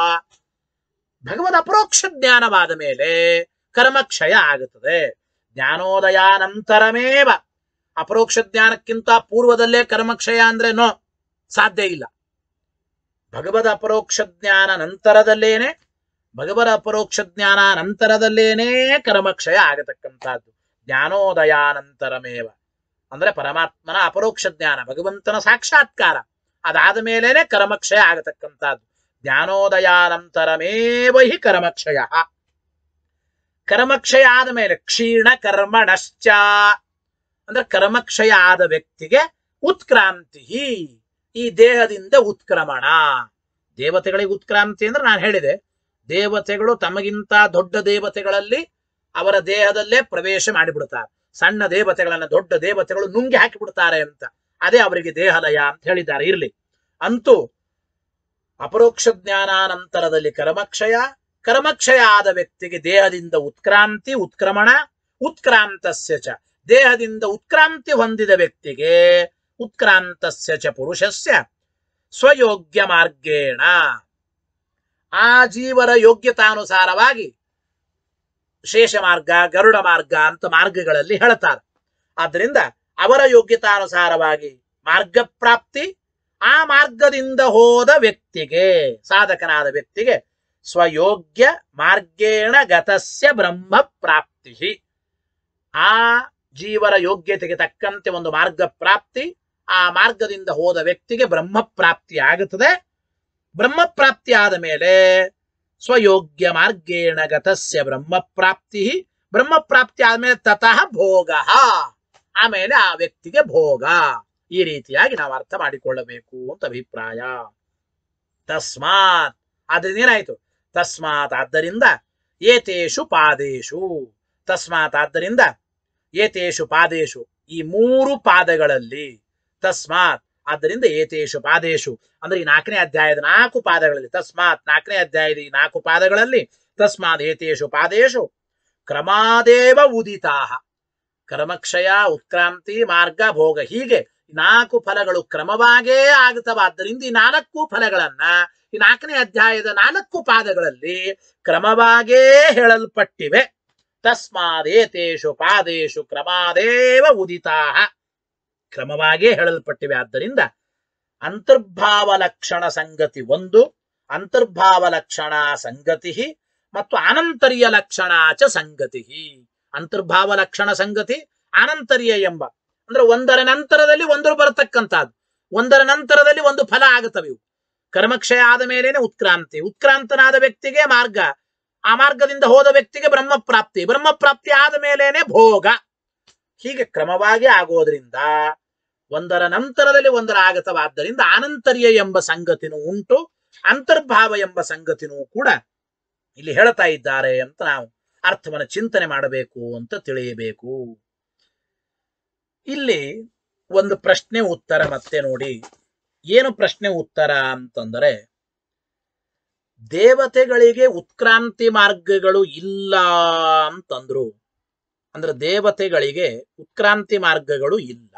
ಭಗವದ್ ಅಪರೋಕ್ಷ ಜ್ಞಾನವಾದ ಮೇಲೆ ಕರ್ಮಕ್ಷಯ ಆಗುತ್ತದೆ ಜ್ಞಾನೋದಯಾನಂತರಮೇವ ಅಪರೋಕ್ಷ ಜ್ಞಾನಕ್ಕಿಂತ ಪೂರ್ವದಲ್ಲೇ ಕರ್ಮಕ್ಷಯ ಅಂದ್ರೆ ನೋ ಸಾಧ್ಯ ಇಲ್ಲ ಭಗವದ್ ಅಪರೋಕ್ಷ ಜ್ಞಾನ ನಂತರದಲ್ಲೇನೆ ಭಗವದ ಅಪರೋಕ್ಷ ಜ್ಞಾನ ನಂತರದಲ್ಲೇನೇ ಕರ್ಮಕ್ಷಯ ಆಗತಕ್ಕಂಥದ್ದು ಜ್ಞಾನೋದಯಾನಂತರಮೇವ ಅಂದ್ರೆ ಪರಮಾತ್ಮನ ಅಪರೋಕ್ಷ ಜ್ಞಾನ ಭಗವಂತನ ಸಾಕ್ಷಾತ್ಕಾರ ಅದಾದ ಮೇಲೇನೆ ಕರ್ಮಕ್ಷಯ ಆಗತಕ್ಕಂಥದ್ದು ಜ್ಞಾನೋದಯಾನಂತರಮೇವ ಹಿ ಕರ್ಮಕ್ಷಯ ಕರ್ಮಕ್ಷಯ ಆದ ಮೇಲೆ ಕ್ಷೀಣ ಕರ್ಮಣಶ್ಚ ಅಂದ್ರೆ ಕರ್ಮಕ್ಷಯ ಆದ ವ್ಯಕ್ತಿಗೆ ಉತ್ಕ್ರಾಂತಿ ಈ ದೇಹದಿಂದ ಉತ್ಕ್ರಮಣ ದೇವತೆಗಳಿಗೆ ಉತ್ಕ್ರಾಂತಿ ಅಂದ್ರೆ ನಾನು ಹೇಳಿದೆ ದೇವತೆಗಳು ತಮಗಿಂತ ದೊಡ್ಡ ದೇವತೆಗಳಲ್ಲಿ ಅವರ ದೇಹದಲ್ಲೇ ಪ್ರವೇಶ ಮಾಡಿಬಿಡ್ತಾರೆ ಸಣ್ಣ ದೇವತೆಗಳನ್ನ ದೊಡ್ಡ ದೇವತೆಗಳು ನುಂಗಿ ಹಾಕಿಬಿಡ್ತಾರೆ ಅಂತ ಅದೇ ಅವರಿಗೆ ದೇಹಲಯ ಅಂತ ಹೇಳಿದ್ದಾರೆ ಇರ್ಲಿ ಅಂತೂ ಅಪರೋಕ್ಷ ಜ್ಞಾನಾನಂತರದಲ್ಲಿ ಕರ್ಮಕ್ಷಯ ಕರ್ಮಕ್ಷಯ ಆದ ವ್ಯಕ್ತಿಗೆ ದೇಹದಿಂದ ಉತ್ಕ್ರಾಂತಿ ಉತ್ಕ್ರಮಣ ಉತ್ಕ್ರಾಂತಸ್ಯ ಚ ದೇಹದಿಂದ ಉತ್ಕ್ರಾಂತಿ ಹೊಂದಿದ ವ್ಯಕ್ತಿಗೆ ಉತ್ಕ್ರಾಂತಸ್ಯ ಚ ಪುರುಷಸ್ಯ ಸ್ವಯೋಗ್ಯ ಮಾರ್ಗೇಣ ಆ ಜೀವರ ಯೋಗ್ಯತಾನುಸಾರವಾಗಿ ಶೇಷ ಮಾರ್ಗ ಗರುಡ ಮಾರ್ಗ ಅಂತ ಮಾರ್ಗಗಳಲ್ಲಿ ಹೇಳ್ತಾರೆ ಆದ್ದರಿಂದ ಅವರ ಯೋಗ್ಯತಾನುಸಾರವಾಗಿ ಮಾರ್ಗ ಪ್ರಾಪ್ತಿ ಆ ಮಾರ್ಗದಿಂದ ಹೋದ ವ್ಯಕ್ತಿಗೆ ಸಾಧಕನಾದ ವ್ಯಕ್ತಿಗೆ ಸ್ವಯೋಗ್ಯ ಮಾರ್ಗೇಣ ಗತಸ್ಯ ಬ್ರಹ್ಮ ಪ್ರಾಪ್ತಿ ಆ ಜೀವರ ಯೋಗ್ಯತೆಗೆ ತಕ್ಕಂತೆ ಒಂದು ಮಾರ್ಗ ಪ್ರಾಪ್ತಿ ಆ ಮಾರ್ಗದಿಂದ ಹೋದ ವ್ಯಕ್ತಿಗೆ ಬ್ರಹ್ಮ ಪ್ರಾಪ್ತಿ ಆಗುತ್ತದೆ ಬ್ರಹ್ಮ ಪ್ರಾಪ್ತಿ ಆದ ಮೇಲೆ ಸ್ವಯೋಗ್ಯ ಮಾರ್ಗೇಣ ಗತಸ್ಯ ಬ್ರಹ್ಮ ಪ್ರಾಪ್ತಿ ಬ್ರಹ್ಮ ಪ್ರಾಪ್ತಿ ಆದ್ಮೇಲೆ ತತಃ ಭೋಗ ಆಮೇಲೆ ಆ ವ್ಯಕ್ತಿಗೆ ಭೋಗ ಈ ರೀತಿಯಾಗಿ ನಾವು ಅರ್ಥ ಮಾಡಿಕೊಳ್ಳಬೇಕು ಅಂತ ಅಭಿಪ್ರಾಯ ತಸ್ಮಾತ್ ಆದ್ರಿಂದ ಏನಾಯ್ತು ತಸ್ಮಾತ್ ಆದ್ದರಿಂದ ಏತೇಷು ಪಾದೇಶು ತಸ್ಮಾತ್ ಆದ್ದರಿಂದ ಏತೇಷು ಪಾದೇಶು ಈ ಮೂರು ಪಾದಗಳಲ್ಲಿ ತಸ್ಮಾತ್ ಆದ್ದರಿಂದ ಏತೇಷು ಪಾದೇಶು ಅಂದ್ರೆ ಈ ನಾಲ್ಕನೇ ಅಧ್ಯಾಯದ ನಾಲ್ಕು ಪಾದಗಳಲ್ಲಿ ತಸ್ಮಾತ್ ನಾಲ್ಕನೇ ಅಧ್ಯಾಯದ ಈ ನಾಲ್ಕು ಪಾದಗಳಲ್ಲಿ ತಸ್ಮಾತ್ ಏತೇಷು ಪಾದೇಶು ಕ್ರಮಾದೇವ ಉದಿತಾಹ ಕರ್ಮಕ್ಷಯ ಉತ್ಕ್ರಾಂತಿ ಮಾರ್ಗ ಭೋಗ ಹೀಗೆ ನಾಲ್ಕು ಫಲಗಳು ಕ್ರಮವಾಗೇ ಆಗುತ್ತವಾದ್ದರಿಂದ ಈ ನಾಲ್ಕು ಫಲಗಳನ್ನ ಈ ನಾಲ್ಕನೇ ಅಧ್ಯಾಯದ ನಾಲ್ಕು ಪಾದಗಳಲ್ಲಿ ಕ್ರಮವಾಗೇ ಹೇಳಲ್ಪಟ್ಟಿವೆ ತಸ್ಮಾದೇತೇಷು ಪಾದೇಶು ಕ್ರಮಾದೇವ ಉದಿತಾಹ ಕ್ರಮವಾಗೇ ಹೇಳಲ್ಪಟ್ಟಿವೆ ಆದ್ದರಿಂದ ಅಂತರ್ಭಾವ ಲಕ್ಷಣ ಸಂಗತಿ ಒಂದು ಅಂತರ್ಭಾವ ಲಕ್ಷಣ ಸಂಗತಿ ಮತ್ತು ಅನಂತರ್ಯ ಲಕ್ಷಣ ಚ ಸಂಗತಿ ಅಂತರ್ಭಾವ ಲಕ್ಷಣ ಸಂಗತಿ ಅನಂತರ್ಯ ಎಂಬ ಅಂದ್ರೆ ಒಂದರ ನಂತರದಲ್ಲಿ ಒಂದರ ಬರತಕ್ಕಂಥದ್ದು ಒಂದರ ನಂತರದಲ್ಲಿ ಒಂದು ಫಲ ಆಗುತ್ತವೆ ಇವು ಕರ್ಮಕ್ಷಯ ಆದ ಮೇಲೇನೆ ಉತ್ಕ್ರಾಂತಿ ಉತ್ಕ್ರಾಂತನಾದ ವ್ಯಕ್ತಿಗೆ ಮಾರ್ಗ ಆ ಮಾರ್ಗದಿಂದ ಹೋದ ವ್ಯಕ್ತಿಗೆ ಬ್ರಹ್ಮ ಪ್ರಾಪ್ತಿ ಬ್ರಹ್ಮ ಪ್ರಾಪ್ತಿ ಆದ ಮೇಲೇನೆ ಭೋಗ ಹೀಗೆ ಕ್ರಮವಾಗಿ ಆಗೋದ್ರಿಂದ ಒಂದರ ನಂತರದಲ್ಲಿ ಒಂದರ ಆಗತವಾದ್ದರಿಂದ ಅನಂತರ್ಯ ಎಂಬ ಸಂಗತಿನೂ ಉಂಟು ಅಂತರ್ಭಾವ ಎಂಬ ಸಂಗತಿನೂ ಕೂಡ ಇಲ್ಲಿ ಹೇಳ್ತಾ ಇದ್ದಾರೆ ಅಂತ ನಾವು ಅರ್ಥವನ್ನು ಚಿಂತನೆ ಮಾಡಬೇಕು ಅಂತ ತಿಳಿಯಬೇಕು ಇಲ್ಲಿ ಒಂದು ಪ್ರಶ್ನೆ ಉತ್ತರ ಮತ್ತೆ ನೋಡಿ ಏನು ಪ್ರಶ್ನೆ ಉತ್ತರ ಅಂತಂದರೆ ದೇವತೆಗಳಿಗೆ ಉತ್ಕ್ರಾಂತಿ ಮಾರ್ಗಗಳು ಇಲ್ಲ ಅಂತಂದ್ರು ಅಂದ್ರೆ ದೇವತೆಗಳಿಗೆ ಉತ್ಕ್ರಾಂತಿ ಮಾರ್ಗಗಳು ಇಲ್ಲ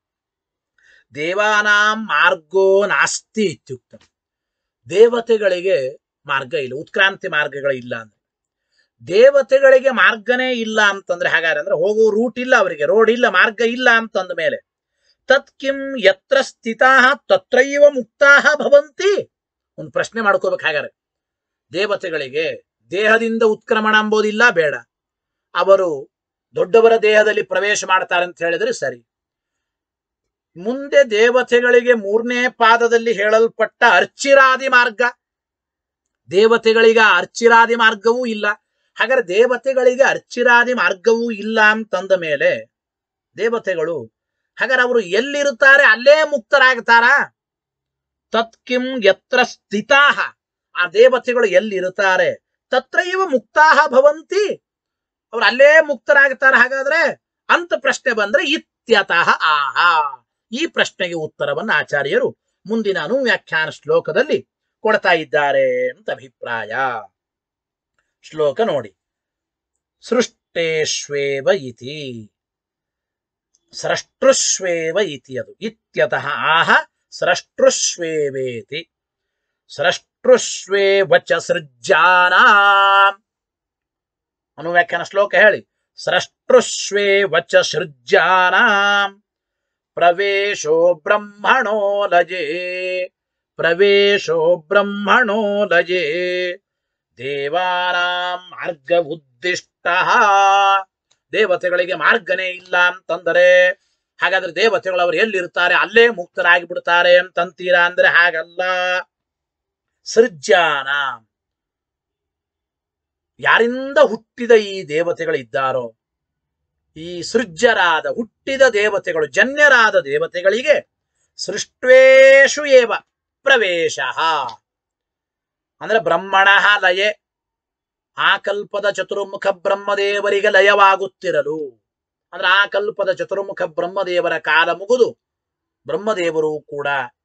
ದೇವಾನಾಂ ಮಾರ್ಗೋ ನಾಸ್ತಿ ಇತ್ಯುಕ್ತ ದೇವತೆಗಳಿಗೆ ಮಾರ್ಗ ಇಲ್ಲ ಉತ್ಕ್ರಾಂತಿ ಮಾರ್ಗಗಳು ಇಲ್ಲ ಅಂದ್ರೆ ದೇವತೆಗಳಿಗೆ ಮಾರ್ಗನೇ ಇಲ್ಲ ಅಂತಂದ್ರೆ ಹಾಗಾದ್ರೆ ಅಂದ್ರೆ ಹೋಗೋ ರೂಟ್ ಇಲ್ಲ ಅವರಿಗೆ ರೋಡ್ ಇಲ್ಲ ಮಾರ್ಗ ಇಲ್ಲ ಅಂತಂದ ಮೇಲೆ ತತ್ ಕಿಂ ಯತ್ರ ಸ್ಥಿತಾ ತತ್ರೈವ ಮುಕ್ತಾ ಭವಂತಿ ಒಂದು ಪ್ರಶ್ನೆ ಮಾಡ್ಕೋಬೇಕು ಹಾಗಾದ್ರೆ ದೇವತೆಗಳಿಗೆ ದೇಹದಿಂದ ಉತ್ಕ್ರಮಣ ಎಂಬುದಿಲ್ಲ ಬೇಡ ಅವರು ದೊಡ್ಡವರ ದೇಹದಲ್ಲಿ ಪ್ರವೇಶ ಮಾಡ್ತಾರೆ ಅಂತ ಹೇಳಿದ್ರೆ ಸರಿ ಮುಂದೆ ದೇವತೆಗಳಿಗೆ ಮೂರನೇ ಪಾದದಲ್ಲಿ ಹೇಳಲ್ಪಟ್ಟ ಅರ್ಚಿರಾದಿ ಮಾರ್ಗ ದೇವತೆಗಳಿಗೆ ಆ ಅರ್ಚಿರಾದಿ ಮಾರ್ಗವೂ ಇಲ್ಲ ಹಾಗಾದ್ರೆ ದೇವತೆಗಳಿಗೆ ಅರ್ಚಿರಾದಿ ಮಾರ್ಗವೂ ಇಲ್ಲ ಅಂತಂದ ಮೇಲೆ ದೇವತೆಗಳು ಹಾಗಾದ್ರೆ ಅವರು ಎಲ್ಲಿರುತ್ತಾರೆ ಅಲ್ಲೇ ಮುಕ್ತರಾಗ್ತಾರಾ ತತ್ಕಿಂ ಯತ್ರ ಸ್ಥಿತಾಹ ಆ ದೇವತೆಗಳು ಎಲ್ಲಿರುತ್ತಾರೆ ತತ್ರೈವ ಮುಕ್ತಾಹ ಭವಂತಿ ಅವ್ರು ಅಲ್ಲೇ ಮುಕ್ತರಾಗ್ತಾರೆ ಹಾಗಾದ್ರೆ ಅಂತ ಪ್ರಶ್ನೆ ಬಂದ್ರೆ ಇತ್ಯತಃ ಆಹಾ ಈ ಪ್ರಶ್ನೆಗೆ ಉತ್ತರವನ್ನು ಆಚಾರ್ಯರು ಮುಂದಿನ ಅನುವ್ಯಾಖ್ಯಾನ ಶ್ಲೋಕದಲ್ಲಿ ಕೊಡ್ತಾ ಇದ್ದಾರೆ ಅಂತ ಅಭಿಪ್ರಾಯ ಶ್ಲೋಕ ನೋಡಿ ಸೃಷ್ಟೇಶ್ವೇವ ಇತಿ ಸ್ರಷ್ಟೃಶ್ವೇವ ಇತಿ ಅದು ಇತ್ಯತಃ ಆಹ ಸ್ರಷ್ಟೃಶ್ವೇವೇತಿ ಸ್ರಷ್ಟೃಶ್ವೇವ ಚ ಸೃಜ್ಜಾನ ಅನುವ್ಯಾಖ್ಯಾನ ಶ್ಲೋಕ ಹೇಳಿ ಸ್ರಷ್ಟೃಶ್ವೇವ ಚ ಸೃಜ್ಜಾನ ಪ್ರವೇಶೋ ಬ್ರಹ್ಮಣೋ ಲಜೆ ಪ್ರವೇಶೋ ಬ್ರಹ್ಮಣೋ ಲಜೆ ದೇವಾನಾಂ ಮಾರ್ಗ ಉದ್ದಿಷ್ಟ ದೇವತೆಗಳಿಗೆ ಮಾರ್ಗನೇ ಇಲ್ಲ ಅಂತಂದರೆ ಹಾಗಾದ್ರೆ ದೇವತೆಗಳು ಅವರು ಎಲ್ಲಿರ್ತಾರೆ ಅಲ್ಲೇ ಮುಕ್ತರಾಗಿ ಬಿಡ್ತಾರೆ ಅಂತಂತೀರಾ ಅಂದ್ರೆ ಹಾಗಲ್ಲ ಸೃಜ್ಜಾನ ಯಾರಿಂದ ಹುಟ್ಟಿದ ಈ ದೇವತೆಗಳಿದ್ದಾರೋ ಈ ಸೃಜ್ಯರಾದ ಹುಟ್ಟಿದ ದೇವತೆಗಳು ಜನ್ಯರಾದ ದೇವತೆಗಳಿಗೆ ಸೃಷ್ಟ್ವೇಶು ಏವ ಪ್ರವೇಶ ಅಂದ್ರೆ ಬ್ರಹ್ಮಣ ಲಯೆ ಆ ಕಲ್ಪದ ಚತುರ್ಮುಖ ಬ್ರಹ್ಮದೇವರಿಗೆ ಲಯವಾಗುತ್ತಿರಲು ಅಂದ್ರೆ ಆ ಕಲ್ಪದ ಚತುರ್ಮುಖ ಬ್ರಹ್ಮದೇವರ ಕಾಲ ಮುಗಿದು ಬ್ರಹ್ಮದೇವರು ಕೂಡ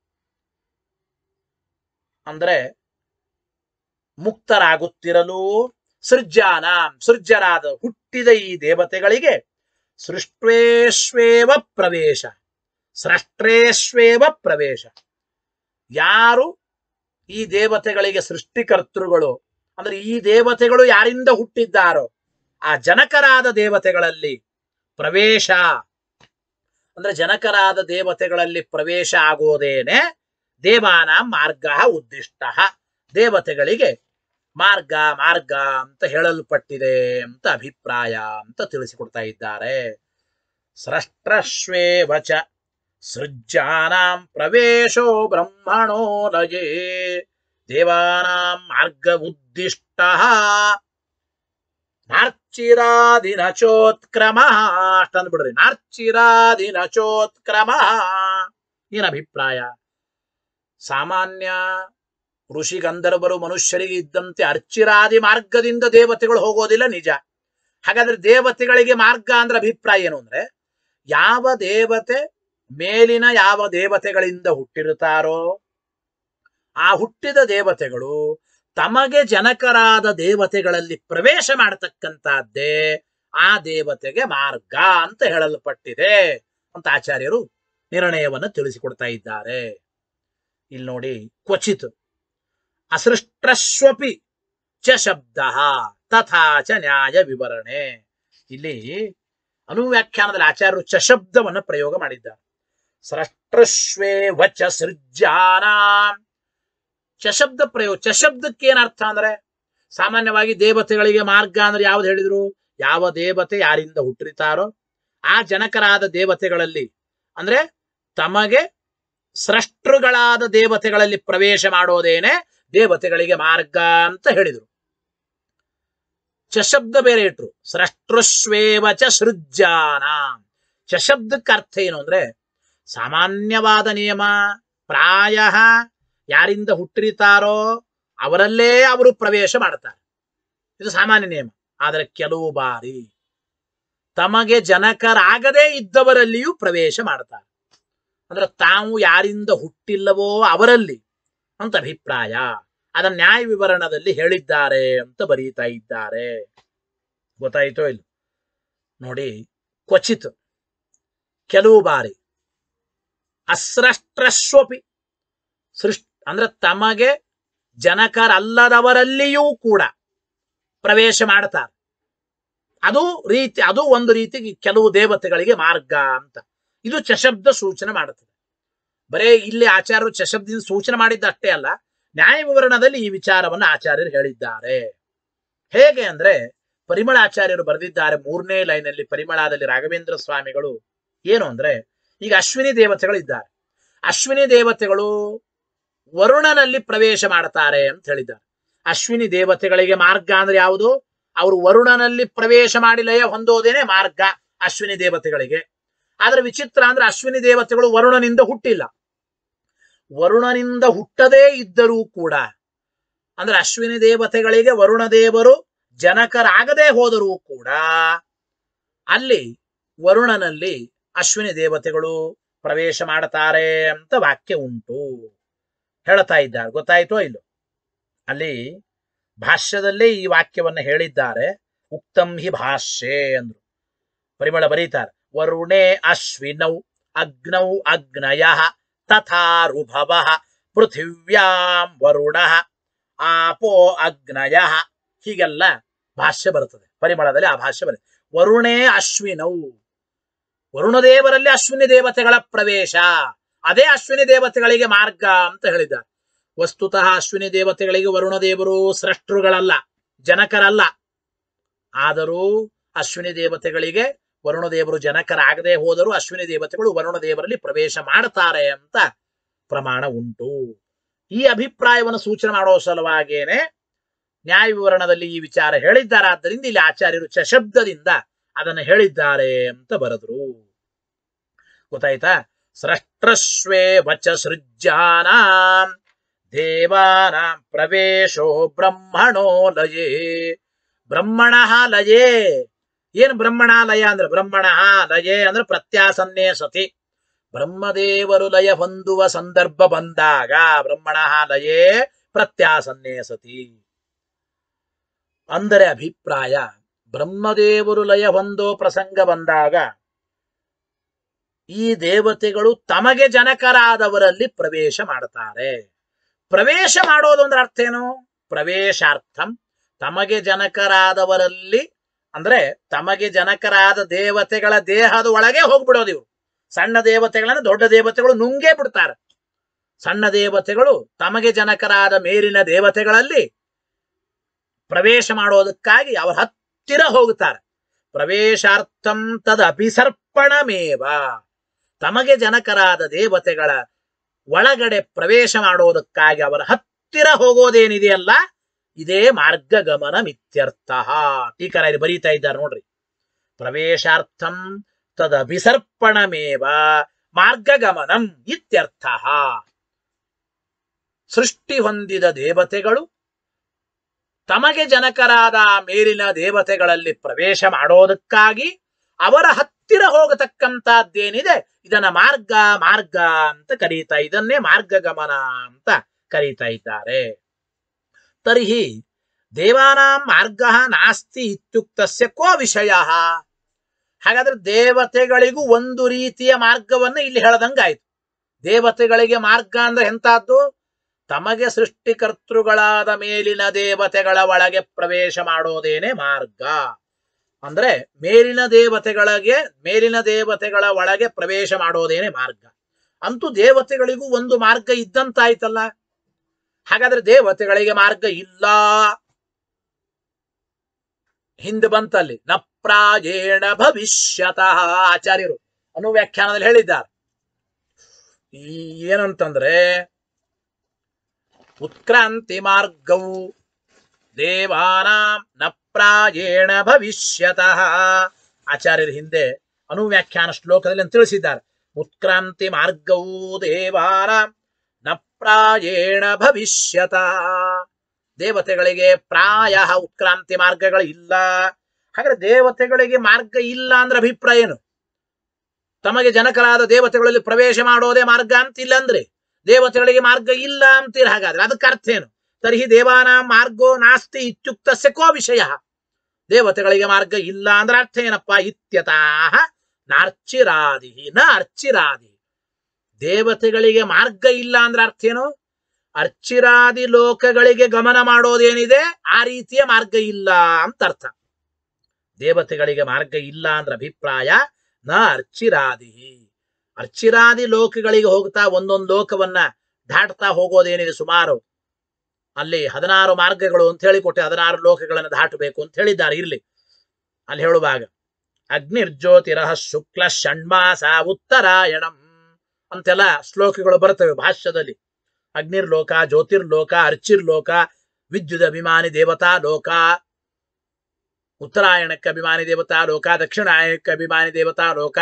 ಅಂದ್ರೆ ಮುಕ್ತರಾಗುತ್ತಿರಲು ಸೃಜ್ಜಾನ ಸೃಜ್ಯರಾದ ಹುಟ್ಟಿದ ಈ ದೇವತೆಗಳಿಗೆ ಸೃಷ್ಟ್ವೇಶ್ವೇವ ಪ್ರವೇಶ ಸೃಷ್ಟ್ರೇಶ್ವೇವ ಪ್ರವೇಶ ಯಾರು ಈ ದೇವತೆಗಳಿಗೆ ಸೃಷ್ಟಿಕರ್ತೃಗಳು ಅಂದ್ರೆ ಈ ದೇವತೆಗಳು ಯಾರಿಂದ ಹುಟ್ಟಿದ್ದಾರೋ ಆ ಜನಕರಾದ ದೇವತೆಗಳಲ್ಲಿ ಪ್ರವೇಶ ಅಂದ್ರೆ ಜನಕರಾದ ದೇವತೆಗಳಲ್ಲಿ ಪ್ರವೇಶ ಆಗೋದೇನೆ ದೇವಾನ ಮಾರ್ಗ ಉದ್ದಿಷ್ಟ ದೇವತೆಗಳಿಗೆ ಮಾರ್ಗ ಮಾರ್ಗ ಅಂತ ಹೇಳಲ್ಪಟ್ಟಿದೆ ಅಂತ ಅಭಿಪ್ರಾಯ ಅಂತ ತಿಳಿಸಿಕೊಡ್ತಾ ಇದ್ದಾರೆ ಸ್ರಷ್ಟಶ್ವೇವಚ ಸೃಜ್ಜಾನಾಂ ಪ್ರವೇಶೋ ಬ್ರಹ್ಮಣೋ ಲಜೆ ದೇವಾನಾಂ ಮಾರ್ಗ ಉದ್ದಿಷ್ಟ ನಾರ್ಚಿರಾದಿನ ಚೋತ್ಕ್ರಮ ಅಷ್ಟಂದ್ ಬಿಡ್ರಿ ನಾರ್ಚಿರಾದಿನ ಚೋತ್ಕ್ರಮ ಏನ್ ಅಭಿಪ್ರಾಯ ಸಾಮಾನ್ಯ ಋಷಿ ಗಂಧರ್ವರು ಮನುಷ್ಯರಿಗೆ ಇದ್ದಂತೆ ಅರ್ಚಿರಾದಿ ಮಾರ್ಗದಿಂದ ದೇವತೆಗಳು ಹೋಗೋದಿಲ್ಲ ನಿಜ ಹಾಗಾದ್ರೆ ದೇವತೆಗಳಿಗೆ ಮಾರ್ಗ ಅಂದ್ರೆ ಅಭಿಪ್ರಾಯ ಏನು ಅಂದ್ರೆ ಯಾವ ದೇವತೆ ಮೇಲಿನ ಯಾವ ದೇವತೆಗಳಿಂದ ಹುಟ್ಟಿರುತ್ತಾರೋ ಆ ಹುಟ್ಟಿದ ದೇವತೆಗಳು ತಮಗೆ ಜನಕರಾದ ದೇವತೆಗಳಲ್ಲಿ ಪ್ರವೇಶ ಮಾಡತಕ್ಕಂತಹದ್ದೇ ಆ ದೇವತೆಗೆ ಮಾರ್ಗ ಅಂತ ಹೇಳಲ್ಪಟ್ಟಿದೆ ಅಂತ ಆಚಾರ್ಯರು ನಿರ್ಣಯವನ್ನು ತಿಳಿಸಿಕೊಡ್ತಾ ಇದ್ದಾರೆ ಇಲ್ಲಿ ನೋಡಿ ಕ್ವಚಿತ್ ಅಸೃಷ್ಟಸ್ವಪಿ ಚ ಶಬ್ದ ತಥಾ ಚ ನ್ಯಾಯ ವಿವರಣೆ ಇಲ್ಲಿ ಅನುವ್ಯಾಖ್ಯಾನದಲ್ಲಿ ಆಚಾರ್ಯರು ಚ ಶಬ್ದವನ್ನು ಪ್ರಯೋಗ ಮಾಡಿದ್ದಾರೆ ಸೃಷ್ಟಶ್ವೇ ವಚ ಸೃಜ್ಜಾನ ಚಶಬ್ದ ಪ್ರಯೋಗ ಚಶಬ್ದಕ್ಕೆ ಏನ್ ಅರ್ಥ ಅಂದ್ರೆ ಸಾಮಾನ್ಯವಾಗಿ ದೇವತೆಗಳಿಗೆ ಮಾರ್ಗ ಅಂದ್ರೆ ಯಾವ್ದು ಹೇಳಿದ್ರು ಯಾವ ದೇವತೆ ಯಾರಿಂದ ಹುಟ್ಟಿರ್ತಾರೋ ಆ ಜನಕರಾದ ದೇವತೆಗಳಲ್ಲಿ ಅಂದ್ರೆ ತಮಗೆ ಸೃಷ್ಟೃಗಳಾದ ದೇವತೆಗಳಲ್ಲಿ ಪ್ರವೇಶ ಮಾಡೋದೇನೆ ದೇವತೆಗಳಿಗೆ ಮಾರ್ಗ ಅಂತ ಹೇಳಿದರು ಚಶಬ್ದ ಬೇರೆ ಇಟ್ರು ಸೃಷ್ಟೃಶ್ವೇವ ಚ ಸೃಜ್ಜಾನ ಚಶಬ್ದಕ್ಕೆ ಅರ್ಥ ಏನು ಅಂದ್ರೆ ಸಾಮಾನ್ಯವಾದ ನಿಯಮ ಪ್ರಾಯ ಯಾರಿಂದ ಹುಟ್ಟಿರ್ತಾರೋ ಅವರಲ್ಲೇ ಅವರು ಪ್ರವೇಶ ಮಾಡ್ತಾರೆ ಇದು ಸಾಮಾನ್ಯ ನಿಯಮ ಆದರೆ ಕೆಲವು ಬಾರಿ ತಮಗೆ ಜನಕರಾಗದೇ ಇದ್ದವರಲ್ಲಿಯೂ ಪ್ರವೇಶ ಮಾಡ್ತಾರೆ ಅಂದ್ರೆ ತಾವು ಯಾರಿಂದ ಹುಟ್ಟಿಲ್ಲವೋ ಅವರಲ್ಲಿ ಅಂತ ಅಭಿಪ್ರಾಯ ಅದನ್ನ ನ್ಯಾಯ ವಿವರಣದಲ್ಲಿ ಹೇಳಿದ್ದಾರೆ ಅಂತ ಬರೀತಾ ಇದ್ದಾರೆ ಗೊತ್ತಾಯ್ತೋ ಇಲ್ಲ ನೋಡಿ ಕ್ವಚಿತ್ ಕೆಲವು ಬಾರಿ ಅಸ್ರಷ್ಟ್ರಸ್ವಪಿ ಸೃಷ್ಟಿ ಅಂದ್ರೆ ತಮಗೆ ಜನಕರಲ್ಲದವರಲ್ಲಿಯೂ ಕೂಡ ಪ್ರವೇಶ ಮಾಡ್ತಾರೆ ಅದು ರೀತಿ ಅದು ಒಂದು ರೀತಿ ಕೆಲವು ದೇವತೆಗಳಿಗೆ ಮಾರ್ಗ ಅಂತ ಇದು ಚಶಬ್ದ ಸೂಚನೆ ಮಾಡುತ್ತದೆ ಬರೇ ಇಲ್ಲಿ ಆಚಾರ್ಯರು ಚಶಬ್ದದಿಂದ ಸೂಚನೆ ಮಾಡಿದ್ದ ಅಷ್ಟೇ ಅಲ್ಲ ನ್ಯಾಯ ವಿವರಣದಲ್ಲಿ ಈ ವಿಚಾರವನ್ನು ಆಚಾರ್ಯರು ಹೇಳಿದ್ದಾರೆ ಹೇಗೆ ಅಂದ್ರೆ ಪರಿಮಳ ಆಚಾರ್ಯರು ಬರೆದಿದ್ದಾರೆ ಮೂರನೇ ಲೈನಲ್ಲಿ ಪರಿಮಳದಲ್ಲಿ ರಾಘವೇಂದ್ರ ಸ್ವಾಮಿಗಳು ಏನು ಅಂದ್ರೆ ಈಗ ಅಶ್ವಿನಿ ದೇವತೆಗಳು ಇದ್ದಾರೆ ಅಶ್ವಿನಿ ದೇವತೆಗಳು ವರುಣನಲ್ಲಿ ಪ್ರವೇಶ ಮಾಡ್ತಾರೆ ಅಂತ ಹೇಳಿದ್ದಾರೆ ಅಶ್ವಿನಿ ದೇವತೆಗಳಿಗೆ ಮಾರ್ಗ ಅಂದ್ರೆ ಯಾವುದು ಅವರು ವರುಣನಲ್ಲಿ ಪ್ರವೇಶ ಮಾಡಿ ಲಯ ಹೊಂದೋದೇನೆ ಮಾರ್ಗ ಅಶ್ವಿನಿ ದೇವತೆಗಳಿಗೆ ಆದ್ರೆ ವಿಚಿತ್ರ ಅಂದ್ರೆ ಅಶ್ವಿನಿ ದೇವತೆಗಳು ವರುಣನಿಂದ ಹುಟ್ಟಿಲ್ಲ ವರುಣನಿಂದ ಹುಟ್ಟದೇ ಇದ್ದರೂ ಕೂಡ ಅಂದ್ರೆ ಅಶ್ವಿನಿ ದೇವತೆಗಳಿಗೆ ವರುಣ ದೇವರು ಜನಕರಾಗದೆ ಹೋದರೂ ಕೂಡ ಅಲ್ಲಿ ವರುಣನಲ್ಲಿ ಅಶ್ವಿನಿ ದೇವತೆಗಳು ಪ್ರವೇಶ ಮಾಡ್ತಾರೆ ಅಂತ ವಾಕ್ಯ ಉಂಟು ಹೇಳ್ತಾ ಇದ್ದಾರೆ ಗೊತ್ತಾಯ್ತೋ ಇಲ್ಲೋ ಅಲ್ಲಿ ಭಾಷ್ಯದಲ್ಲೇ ಈ ವಾಕ್ಯವನ್ನ ಹೇಳಿದ್ದಾರೆ ಉಕ್ತಂ ಹಿ ಭಾಷ್ಯೆ ಅಂದ್ರು ಪರಿಮಳ ಬರೀತಾರೆ ವರುಣೇ ಅಶ್ವಿನೌ ಅಗ್ನೌ ಅಗ್ನಯ ತಥಾ ರುಭವ ಪೃಥಿವ್ಯಾಂ ವರುಣ ಆಪೋ ಅಗ್ನಯ ಹೀಗೆಲ್ಲ ಭಾಷ್ಯ ಬರುತ್ತದೆ ಪರಿಮಳದಲ್ಲಿ ಆ ಭಾಷ್ಯ ಬರುತ್ತೆ ವರುಣೇ ಅಶ್ವಿನೌ ವರುಣದೇವರಲ್ಲಿ ಅಶ್ವಿನಿ ದೇವತೆಗಳ ಪ್ರವೇಶ ಅದೇ ಅಶ್ವಿನಿ ದೇವತೆಗಳಿಗೆ ಮಾರ್ಗ ಅಂತ ಹೇಳಿದ್ದಾರೆ ವಸ್ತುತಃ ಅಶ್ವಿನಿ ದೇವತೆಗಳಿಗೆ ವರುಣ ದೇವರು ಸೃಷ್ಟರುಗಳಲ್ಲ ಜನಕರಲ್ಲ ಆದರೂ ಅಶ್ವಿನಿ ದೇವತೆಗಳಿಗೆ ವರುಣ ದೇವರು ಜನಕರಾಗದೆ ಹೋದರೂ ಅಶ್ವಿನಿ ದೇವತೆಗಳು ವರುಣ ದೇವರಲ್ಲಿ ಪ್ರವೇಶ ಮಾಡ್ತಾರೆ ಅಂತ ಪ್ರಮಾಣ ಉಂಟು ಈ ಅಭಿಪ್ರಾಯವನ್ನು ಸೂಚನೆ ಮಾಡೋ ಸಲುವಾಗೇನೆ ನ್ಯಾಯ ವಿವರಣದಲ್ಲಿ ಈ ವಿಚಾರ ಹೇಳಿದ್ದಾರೆ ಆದ್ದರಿಂದ ಇಲ್ಲಿ ಆಚಾರ್ಯರು ಚಶಬ್ದದಿಂದ ಅದನ್ನು ಹೇಳಿದ್ದಾರೆ ಅಂತ ಬರೆದ್ರು ಗೊತ್ತಾಯ್ತಾ ಸೃಷ್ಟಶ್ವೇ ವಚ ಸೃಜ್ಯಾನಾಂ ದೇವಾನಾಂ ಪ್ರವೇಶೋ ಬ್ರಹ್ಮಣೋ ಲಯೇ ಬ್ರಹ್ಮಣ ಲಯೇ ಏನ್ ಬ್ರಹ್ಮಣ ಲಯ ಅಂದ್ರೆ ಬ್ರಹ್ಮಣ ಲಯೇ ಅಂದ್ರೆ ಪ್ರತ್ಯಾಸನ್ನೇ ಸತಿ ಬ್ರಹ್ಮದೇವರು ಲಯ ಹೊಂದುವ ಸಂದರ್ಭ ಬಂದಾಗ ಬ್ರಹ್ಮಣ ಲಯೇ ಪ್ರತ್ಯಾಸನ್ನೇ ಸತಿ ಅಂದರೆ ಅಭಿಪ್ರಾಯ ಬ್ರಹ್ಮದೇವರು ಲಯ ಹೊಂದೋ ಪ್ರಸಂಗ ಬಂದಾಗ ಈ ದೇವತೆಗಳು ತಮಗೆ ಜನಕರಾದವರಲ್ಲಿ ಪ್ರವೇಶ ಮಾಡ್ತಾರೆ ಪ್ರವೇಶ ಮಾಡೋದು ಅಂದ್ರೆ ಅರ್ಥ ಏನು ಪ್ರವೇಶಾರ್ಥಂ ತಮಗೆ ಜನಕರಾದವರಲ್ಲಿ ಅಂದ್ರೆ ತಮಗೆ ಜನಕರಾದ ದೇವತೆಗಳ ದೇಹದ ಒಳಗೆ ಹೋಗ್ಬಿಡೋದು ಇವರು ಸಣ್ಣ ದೇವತೆಗಳನ್ನ ದೊಡ್ಡ ದೇವತೆಗಳು ನುಂಗೇ ಬಿಡ್ತಾರೆ ಸಣ್ಣ ದೇವತೆಗಳು ತಮಗೆ ಜನಕರಾದ ಮೇಲಿನ ದೇವತೆಗಳಲ್ಲಿ ಪ್ರವೇಶ ಮಾಡೋದಕ್ಕಾಗಿ ಅವರ ಹತ್ತಿರ ಹೋಗುತ್ತಾರೆ ಪ್ರವೇಶಾರ್ಥಂ ತದ ಅಭಿಸರ್ಪಣಮೇವ ತಮಗೆ ಜನಕರಾದ ದೇವತೆಗಳ ಒಳಗಡೆ ಪ್ರವೇಶ ಮಾಡೋದಕ್ಕಾಗಿ ಅವರ ಹತ್ತಿರ ಹೋಗೋದೇನಿದೆಯಲ್ಲ ಇದೇ ಮಾರ್ಗಗಮನ ಮಿತ್ಯರ್ಥ ಟೀಕರಾಯರು ಬರೀತಾ ಇದ್ದಾರೆ ನೋಡ್ರಿ ಪ್ರವೇಶಾರ್ಥಂ ತದಭಿಸರ್ಪಣಮೇವ ಮಾರ್ಗಗಮನಂ ಇತ್ಯರ್ಥ ಸೃಷ್ಟಿ ಹೊಂದಿದ ದೇವತೆಗಳು ತಮಗೆ ಜನಕರಾದ ಮೇಲಿನ ದೇವತೆಗಳಲ್ಲಿ ಪ್ರವೇಶ ಮಾಡೋದಕ್ಕಾಗಿ ಅವರ ಹತ್ತಿರ ಹೋಗತಕ್ಕಂತದ್ದೇನಿದೆ ಇದನ್ನ ಮಾರ್ಗ ಮಾರ್ಗ ಅಂತ ಕರೀತಾ ಇದನ್ನೇ ಮಾರ್ಗಗಮನ ಅಂತ ಕರೀತಾ ಇದ್ದಾರೆ ತರ್ಹಿ ದೇವಾನಾಂ ಮಾರ್ಗ ನಾಸ್ತಿ ಇತ್ಯುಕ್ತಸ್ಯ ಕೋ ವಿಷಯ ಹಾಗಾದ್ರೆ ದೇವತೆಗಳಿಗೂ ಒಂದು ರೀತಿಯ ಮಾರ್ಗವನ್ನು ಇಲ್ಲಿ ಹೇಳದಂಗಾಯ್ತು ದೇವತೆಗಳಿಗೆ ಮಾರ್ಗ ಅಂದ್ರೆ ಎಂತಹದ್ದು ತಮಗೆ ಸೃಷ್ಟಿಕರ್ತೃಗಳಾದ ಮೇಲಿನ ದೇವತೆಗಳ ಒಳಗೆ ಪ್ರವೇಶ ಮಾಡೋದೇನೆ ಮಾರ್ಗ ಅಂದ್ರೆ ಮೇಲಿನ ದೇವತೆಗಳಿಗೆ ಮೇಲಿನ ದೇವತೆಗಳ ಒಳಗೆ ಪ್ರವೇಶ ಮಾಡೋದೇನೆ ಮಾರ್ಗ ಅಂತೂ ದೇವತೆಗಳಿಗೂ ಒಂದು ಮಾರ್ಗ ಇದ್ದಂತಾಯ್ತಲ್ಲ ಹಾಗಾದ್ರೆ ದೇವತೆಗಳಿಗೆ ಮಾರ್ಗ ಇಲ್ಲ ಹಿಂದೆ ಬಂತಲ್ಲಿ ನ ಪ್ರಾಯೇಣ ಭವಿಷ್ಯತಃ ಆಚಾರ್ಯರು ಅನ್ನೋ ವ್ಯಾಖ್ಯಾನದಲ್ಲಿ ಹೇಳಿದ್ದಾರೆ ಈ ಏನಂತಂದ್ರೆ ಉತ್ಕ್ರಾಂತಿ ಮಾರ್ಗವು ದೇವಾನಾಂ ನ ಪ್ರಾಯೇಣ ಭವಿಷ್ಯತಃ ಆಚಾರ್ಯರ ಹಿಂದೆ ಅನುವ್ಯಾಖ್ಯಾನ ಶ್ಲೋಕದಲ್ಲಿ ಅಂತ ತಿಳಿಸಿದ್ದಾರೆ ಉತ್ಕ್ರಾಂತಿ ಮಾರ್ಗವು ದೇವಾನಾಂ ನ ಪ್ರಾಯೇಣ ಭವಿಷ್ಯತಃ ದೇವತೆಗಳಿಗೆ ಪ್ರಾಯ ಉತ್ಕ್ರಾಂತಿ ಮಾರ್ಗಗಳು ಇಲ್ಲ ಹಾಗಾದ್ರೆ ದೇವತೆಗಳಿಗೆ ಮಾರ್ಗ ಇಲ್ಲ ಅಂದ್ರೆ ಅಭಿಪ್ರಾಯ ಏನು ತಮಗೆ ಜನಕರಾದ ದೇವತೆಗಳಲ್ಲಿ ಪ್ರವೇಶ ಮಾಡೋದೇ ಮಾರ್ಗ ಅಂತಿಲ್ಲ ಅಂದ್ರೆ ದೇವತೆಗಳಿಗೆ ಮಾರ್ಗ ಇಲ್ಲ ಅಂತೀರ ಹಾಗಾದ್ರೆ ಅದಕ್ಕೆ ಅರ್ಥ ಏನು ತರ್ಹಿ ದೇವಾನ ಮಾರ್ಗೋ ನಾಸ್ತಿ ಇತ್ಯುಕ್ತಸ್ಯ ಕೋ ವಿಷಯ ದೇವತೆಗಳಿಗೆ ಮಾರ್ಗ ಇಲ್ಲ ಅಂದ್ರೆ ಅರ್ಥ ಏನಪ್ಪ ಇತ್ಯತಾಹ ನಾರ್ಚಿರಾದಿ ನ ಅರ್ಚಿರಾದಿ ದೇವತೆಗಳಿಗೆ ಮಾರ್ಗ ಇಲ್ಲ ಅಂದ್ರೆ ಅರ್ಥ ಏನು ಅರ್ಚಿರಾದಿ ಲೋಕಗಳಿಗೆ ಗಮನ ಮಾಡೋದೇನಿದೆ ಆ ರೀತಿಯ ಮಾರ್ಗ ಇಲ್ಲ ಅಂತ ಅರ್ಥ ದೇವತೆಗಳಿಗೆ ಮಾರ್ಗ ಇಲ್ಲ ಅಂದ್ರೆ ಅಭಿಪ್ರಾಯ ನ ಅರ್ಚಿರಾದಿ ಅರ್ಚಿರಾದಿ ಲೋಕಗಳಿಗೆ ಹೋಗ್ತಾ ಒಂದೊಂದು ಲೋಕವನ್ನ ದಾಟ್ತಾ ಹೋಗೋದೇನಿದೆ ಸುಮಾರು ಅಲ್ಲಿ ಹದಿನಾರು ಮಾರ್ಗಗಳು ಅಂತ ಹೇಳಿಕೊಟ್ಟೆ ಹದಿನಾರು ಲೋಕಗಳನ್ನು ದಾಟಬೇಕು ಅಂತ ಹೇಳಿದ್ದಾರೆ ಇರ್ಲಿ ಅಲ್ಲಿ ಹೇಳುವಾಗ ಅಗ್ನಿರ್ಜ್ಯೋತಿರಹ ಶುಕ್ಲ ಷಣ್ಮಾಸ ಉತ್ತರಾಯಣಂ ಅಂತೆಲ್ಲ ಶ್ಲೋಕಗಳು ಬರ್ತವೆ ಭಾಷ್ಯದಲ್ಲಿ ಅಗ್ನಿರ್ಲೋಕ ಜ್ಯೋತಿರ್ಲೋಕ ಅರ್ಚಿರ್ಲೋಕ ವಿದ್ಯುತ್ ಅಭಿಮಾನಿ ದೇವತಾ ಲೋಕ ಉತ್ತರಾಯಣಕ್ಕೆ ಅಭಿಮಾನಿ ದೇವತಾ ಲೋಕ ದಕ್ಷಿಣಾಯಣಕ್ಕೆ ಅಭಿಮಾನಿ ದೇವತಾ ಲೋಕ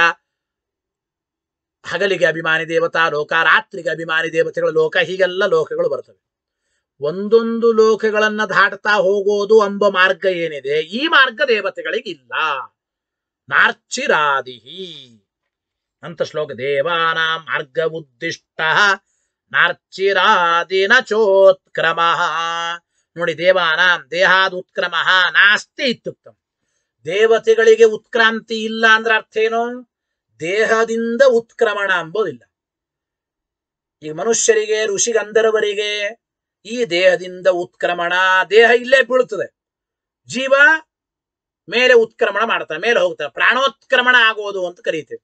ಹಗಲಿಗೆ ಅಭಿಮಾನಿ ದೇವತಾ ಲೋಕ ರಾತ್ರಿಗೆ ಅಭಿಮಾನಿ ದೇವತೆಗಳ ಲೋಕ ಹೀಗೆಲ್ಲ ಲೋಕಗಳು ಬರ್ತವೆ ಒಂದೊಂದು ಲೋಕಗಳನ್ನ ದಾಟ್ತಾ ಹೋಗೋದು ಎಂಬ ಮಾರ್ಗ ಏನಿದೆ ಈ ಮಾರ್ಗ ದೇವತೆಗಳಿಗೆ ಇಲ್ಲ ನಾರ್ಚಿರಾದಿಹಿ ಅಂತ ಶ್ಲೋಕ ದೇವಾನಾಂ ಮಾರ್ಗ ಉದ್ದಿಷ್ಟ ನಾರ್ಚಿರಾದಿನ ಚೋತ್ಕ್ರಮ ನೋಡಿ ದೇವಾನಾಂ ದೇಹಾದ ಉತ್ಕ್ರಮ ನಾಸ್ತಿ ಇತ್ಯುಕ್ತಂ ದೇವತೆಗಳಿಗೆ ಉತ್ಕ್ರಾಂತಿ ಇಲ್ಲ ಅಂದ್ರೆ ಅರ್ಥ ಏನು ದೇಹದಿಂದ ಉತ್ಕ್ರಮಣ ಅಂಬೋದಿಲ್ಲ ಈಗ ಮನುಷ್ಯರಿಗೆ ಋಷಿಗಂಧರ್ವರಿಗೆ ಈ ದೇಹದಿಂದ ಉತ್ಕ್ರಮಣ ದೇಹ ಇಲ್ಲೇ ಬೀಳುತ್ತದೆ ಜೀವ ಮೇಲೆ ಉತ್ಕ್ರಮಣ ಮಾಡ್ತಾನೆ ಮೇಲೆ ಹೋಗ್ತಾನೆ ಪ್ರಾಣೋತ್ಕ್ರಮಣ ಆಗೋದು ಅಂತ ಕರೀತೇವೆ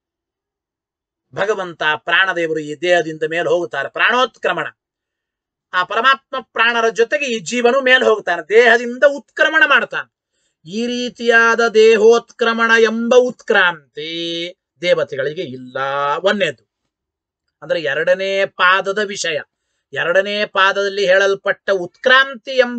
ಭಗವಂತ ಪ್ರಾಣದೇವರು ಈ ದೇಹದಿಂದ ಮೇಲೆ ಹೋಗುತ್ತಾರೆ ಪ್ರಾಣೋತ್ಕ್ರಮಣ ಆ ಪರಮಾತ್ಮ ಪ್ರಾಣರ ಜೊತೆಗೆ ಈ ಜೀವನು ಮೇಲೆ ಹೋಗ್ತಾನೆ ದೇಹದಿಂದ ಉತ್ಕ್ರಮಣ ಮಾಡ್ತಾನೆ ಈ ರೀತಿಯಾದ ದೇಹೋತ್ಕ್ರಮಣ ಎಂಬ ಉತ್ಕ್ರಾಂತಿ ದೇವತೆಗಳಿಗೆ ಇಲ್ಲ ಒಂದೇದು ಅಂದ್ರೆ ಎರಡನೇ ಪಾದದ ವಿಷಯ ಎರಡನೇ ಪಾದದಲ್ಲಿ ಹೇಳಲ್ಪಟ್ಟ ಉತ್ಕ್ರಾಂತಿ ಎಂಬ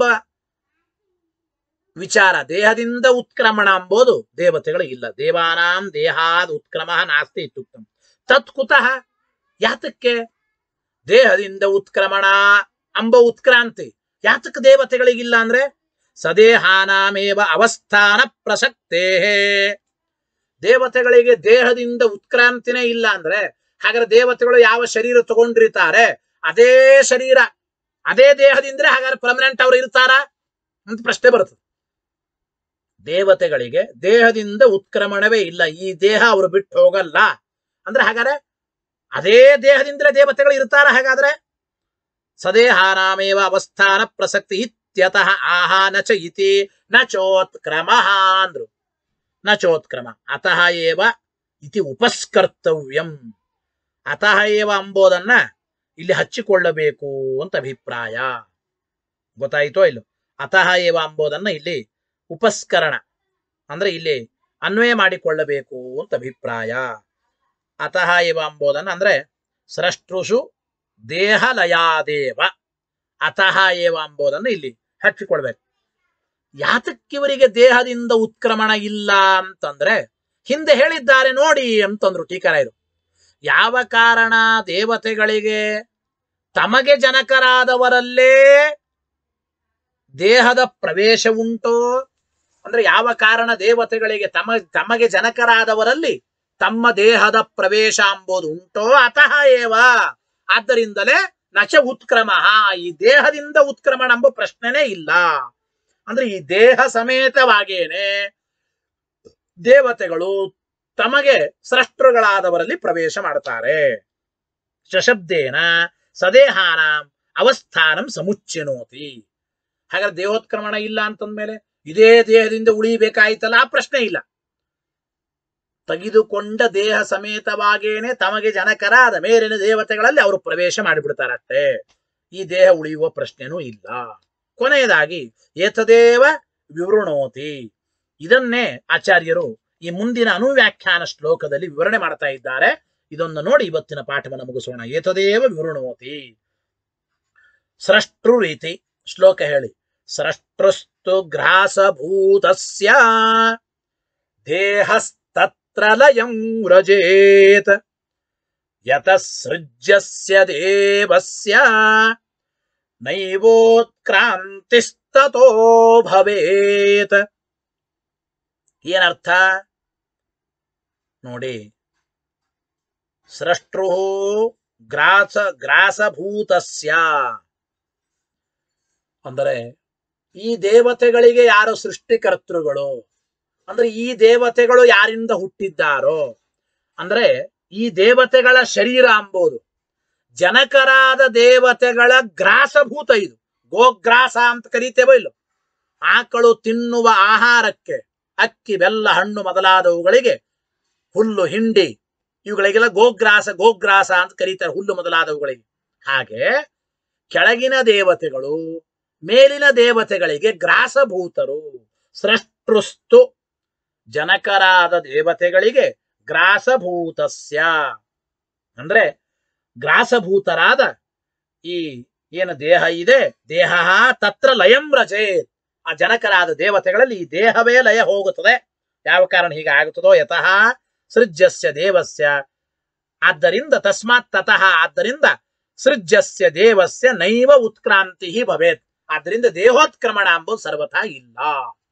ವಿಚಾರ ದೇಹದಿಂದ ಉತ್ಕ್ರಮಣ ಎಂಬುದು ದೇವತೆಗಳು ಇಲ್ಲ ದೇವಾನಾಂ ದೇಹಾದ ಉತ್ಕ್ರಮ ನಾಸ್ತಿ ಇತ್ಯುಕ್ತಂ ತತ್ಕುತಃ ಯಾತಕ್ಕೆ ದೇಹದಿಂದ ಉತ್ಕ್ರಮಣ ಅಂಬ ಉತ್ಕ್ರಾಂತಿ ಯಾತಕ್ಕೆ ದೇವತೆಗಳಿಗಿಲ್ಲ ಅಂದ್ರೆ ಸದೇಹಾನಾಮೇವ ಅವಸ್ಥಾನ ಪ್ರಸಕ್ತೇ ದೇವತೆಗಳಿಗೆ ದೇಹದಿಂದ ಉತ್ಕ್ರಾಂತಿನೇ ಇಲ್ಲ ಅಂದ್ರೆ ಹಾಗಾದ್ರೆ ದೇವತೆಗಳು ಯಾವ ಶರೀರ ತಗೊಂಡಿರ್ತಾರೆ ಅದೇ ಶರೀರ ಅದೇ ದೇಹದಿಂದ್ರೆ ಹಾಗಾದ್ರೆ ಪರ್ಮನೆಂಟ್ ಅವ್ರು ಇರ್ತಾರ ಅಂತ ಪ್ರಶ್ನೆ ಬರ್ತದೆ ದೇವತೆಗಳಿಗೆ ದೇಹದಿಂದ ಉತ್ಕ್ರಮಣವೇ ಇಲ್ಲ ಈ ದೇಹ ಅವರು ಬಿಟ್ಟು ಹೋಗಲ್ಲ ಅಂದ್ರೆ ಹಾಗಾದ್ರೆ ಅದೇ ದೇಹದಿಂದಲೇ ದೇವತೆಗಳು ಇರ್ತಾರ ಹಾಗಾದ್ರೆ ಸದೇಹಾನಾಮೇವ ಅವಸ್ಥಾನ ಪ್ರಸಕ್ತಿ ಇತ್ಯತಃ ಆಹಾ ನ ಚ ಇತಿ ನ ಚೋತ್ಕ್ರಮ ಅಂದ್ರು ನ ಚೋತ್ಕ್ರಮ ಅತಃ ಏವ ಇತಿ ಉಪಸ್ಕರ್ತವ್ಯಂ ಅತಃ ಏವ ಅಂಬೋದನ್ನ ಇಲ್ಲಿ ಹಚ್ಚಿಕೊಳ್ಳಬೇಕು ಅಂತ ಅಭಿಪ್ರಾಯ ಗೊತ್ತಾಯಿತೋ ಇಲ್ಲೋ ಅತಃ ಏವ ಅಂಬೋದನ್ನ ಇಲ್ಲಿ ಉಪಸ್ಕರಣ ಅಂದ್ರೆ ಇಲ್ಲಿ ಅನ್ವಯ ಮಾಡಿಕೊಳ್ಳಬೇಕು ಅಂತ ಅಭಿಪ್ರಾಯ ಅತಃ ಏವ ಅಂಬೋದನ್ನ ಅಂದ್ರೆ ಸೃಷ್ಟೃಷು ದೇಹಲಯಾದೇವ ಅತಃ ಏವ ಅಂಬೋದನ್ನು ಇಲ್ಲಿ ಹಚ್ಚಿಕೊಳ್ಬೇಕು ಯಾತಕ್ಕಿವರಿಗೆ ದೇಹದಿಂದ ಉತ್ಕ್ರಮಣ ಇಲ್ಲ ಅಂತಂದ್ರೆ ಹಿಂದೆ ಹೇಳಿದ್ದಾರೆ ನೋಡಿ ಅಂತಂದ್ರು ಟೀಕರಾಯರು ಯಾವ ಕಾರಣ ದೇವತೆಗಳಿಗೆ ತಮಗೆ ಜನಕರಾದವರಲ್ಲೇ ದೇಹದ ಪ್ರವೇಶ ಉಂಟೋ ಅಂದ್ರೆ ಯಾವ ಕಾರಣ ದೇವತೆಗಳಿಗೆ ತಮ ತಮಗೆ ಜನಕರಾದವರಲ್ಲಿ ತಮ್ಮ ದೇಹದ ಪ್ರವೇಶ ಎಂಬುದು ಉಂಟೋ ಅತಃ ಏವ ಆದ್ದರಿಂದಲೇ ನಚ ಉತ್ಕ್ರಮ ಈ ದೇಹದಿಂದ ಉತ್ಕ್ರಮಣ ಎಂಬ ಪ್ರಶ್ನೆನೇ ಇಲ್ಲ ಅಂದ್ರೆ ಈ ದೇಹ ಸಮೇತವಾಗೇನೆ ದೇವತೆಗಳು ತಮಗೆ ಸೃಷ್ಟೃಗಳಾದವರಲ್ಲಿ ಪ್ರವೇಶ ಮಾಡ್ತಾರೆ ಶಶಬ್ದೇನ ಸದೇಹಾನ ಅವಸ್ಥಾನಂ ಸಮುಚ್ಚನೋತಿ ಹಾಗಾದ್ರೆ ದೇಹೋತ್ಕ್ರಮಣ ಇಲ್ಲ ಅಂತಂದ್ಮೇಲೆ ಇದೇ ದೇಹದಿಂದ ಉಳಿಬೇಕಾಯ್ತಲ್ಲ ಆ ಪ್ರಶ್ನೆ ಇಲ್ಲ ತೆಗೆದುಕೊಂಡ ದೇಹ ಸಮೇತವಾಗೇನೆ ತಮಗೆ ಜನಕರಾದ ಮೇಲಿನ ದೇವತೆಗಳಲ್ಲಿ ಅವರು ಪ್ರವೇಶ ಮಾಡಿಬಿಡ್ತಾರಷ್ಟೇ ಈ ದೇಹ ಉಳಿಯುವ ಪ್ರಶ್ನೆನೂ ಇಲ್ಲ ಕೊನೆಯದಾಗಿ ಏತದೇವ ವಿವೃಣೋತಿ ಇದನ್ನೇ ಆಚಾರ್ಯರು ಈ ಮುಂದಿನ ಅನುವ್ಯಾಖ್ಯಾನ ಶ್ಲೋಕದಲ್ಲಿ ವಿವರಣೆ ಮಾಡ್ತಾ ಇದ್ದಾರೆ ಇದನ್ನು ನೋಡಿ ಇವತ್ತಿನ ಪಾಠವನ್ನು ಮುಗಿಸೋಣ ಏತದೇವ ವಿವೃಣೋತಿ ಸೃಷ್ಟೃ ರೀತಿ ಶ್ಲೋಕ ಹೇಳಿ ಸೃಷ್ಟೃಸ್ತು ಗ್ರಾಸಭೂತಸ್ಯ ದೇಹಸ್ತತ್ರ ಲಯಂ ವ್ರಜೇತ್ ಯತಸೃಜ್ಯಸ್ಯ ದೇವಸ್ಯ ನೈವೋತ್ಕ್ರಾಂತಿಸ್ತತೋ ಭವೇತ್ ಏನರ್ಥ ನೋಡಿ ಸೃಷ್ಟೃ ಗ್ರಾಸ ಗ್ರಾಸಭೂತಸ್ಯ ಅಂದರೆ ಈ ದೇವತೆಗಳಿಗೆ ಯಾರು ಸೃಷ್ಟಿಕರ್ತೃಗಳು ಅಂದ್ರೆ ಈ ದೇವತೆಗಳು ಯಾರಿಂದ ಹುಟ್ಟಿದ್ದಾರೋ ಅಂದ್ರೆ ಈ ದೇವತೆಗಳ ಶರೀರ ಅಂಬೋದು ಜನಕರಾದ ದೇವತೆಗಳ ಗ್ರಾಸಭೂತ ಇದು ಗೋಗ್ರಾಸ ಅಂತ ಕರೀತೇವೋ ಇಲ್ಲೋ ಆಕಳು ತಿನ್ನುವ ಆಹಾರಕ್ಕೆ ಅಕ್ಕಿ ಬೆಲ್ಲ ಹಣ್ಣು ಮೊದಲಾದವುಗಳಿಗೆ ಹುಲ್ಲು ಹಿಂಡಿ ಇವುಗಳಿಗೆಲ್ಲ ಗೋಗ್ರಾಸ ಗೋಗ್ರಾಸ ಅಂತ ಕರೀತಾರೆ ಹುಲ್ಲು ಮೊದಲಾದವುಗಳಿಗೆ ಹಾಗೆ ಕೆಳಗಿನ ದೇವತೆಗಳು ಮೇಲಿನ ದೇವತೆಗಳಿಗೆ ಗ್ರಾಸಭೂತರು ಸೃಷ್ಟೃಸ್ತು ಜನಕರಾದ ದೇವತೆಗಳಿಗೆ ಗ್ರಾಸಭೂತಸ್ಯ ಅಂದ್ರೆ ಗ್ರಾಸಭೂತರಾದ ಈ ಏನು ದೇಹ ಇದೆ ದೇಹ ತತ್ರ ಲಯಂ ರಜೆ ಆ ಜನಕರಾದ ದೇವತೆಗಳಲ್ಲಿ ಈ ದೇಹವೇ ಲಯ ಹೋಗುತ್ತದೆ ಯಾವ ಕಾರಣ ಹೀಗೆ ಆಗುತ್ತದೋ ಯತಃ ಸೃಜ್ಯಸ್ಯ ದೇವಸ್ಯ ಆದ್ದರಿಂದ ತಸ್ಮಾತ್ ತತಃ ಆದ್ದರಿಂದ ಸೃಜ್ಯಸ್ಯ ದೇವಸ್ಯ ನೈವ ಉತ್ಕ್ರಾಂತಿ ಭವೇತ್ ಆದ್ದರಿಂದ ದೇಹೋತ್ಕ್ರಮಣ ಎಂಬುದು ಸರ್ವಥಾ ಇಲ್ಲ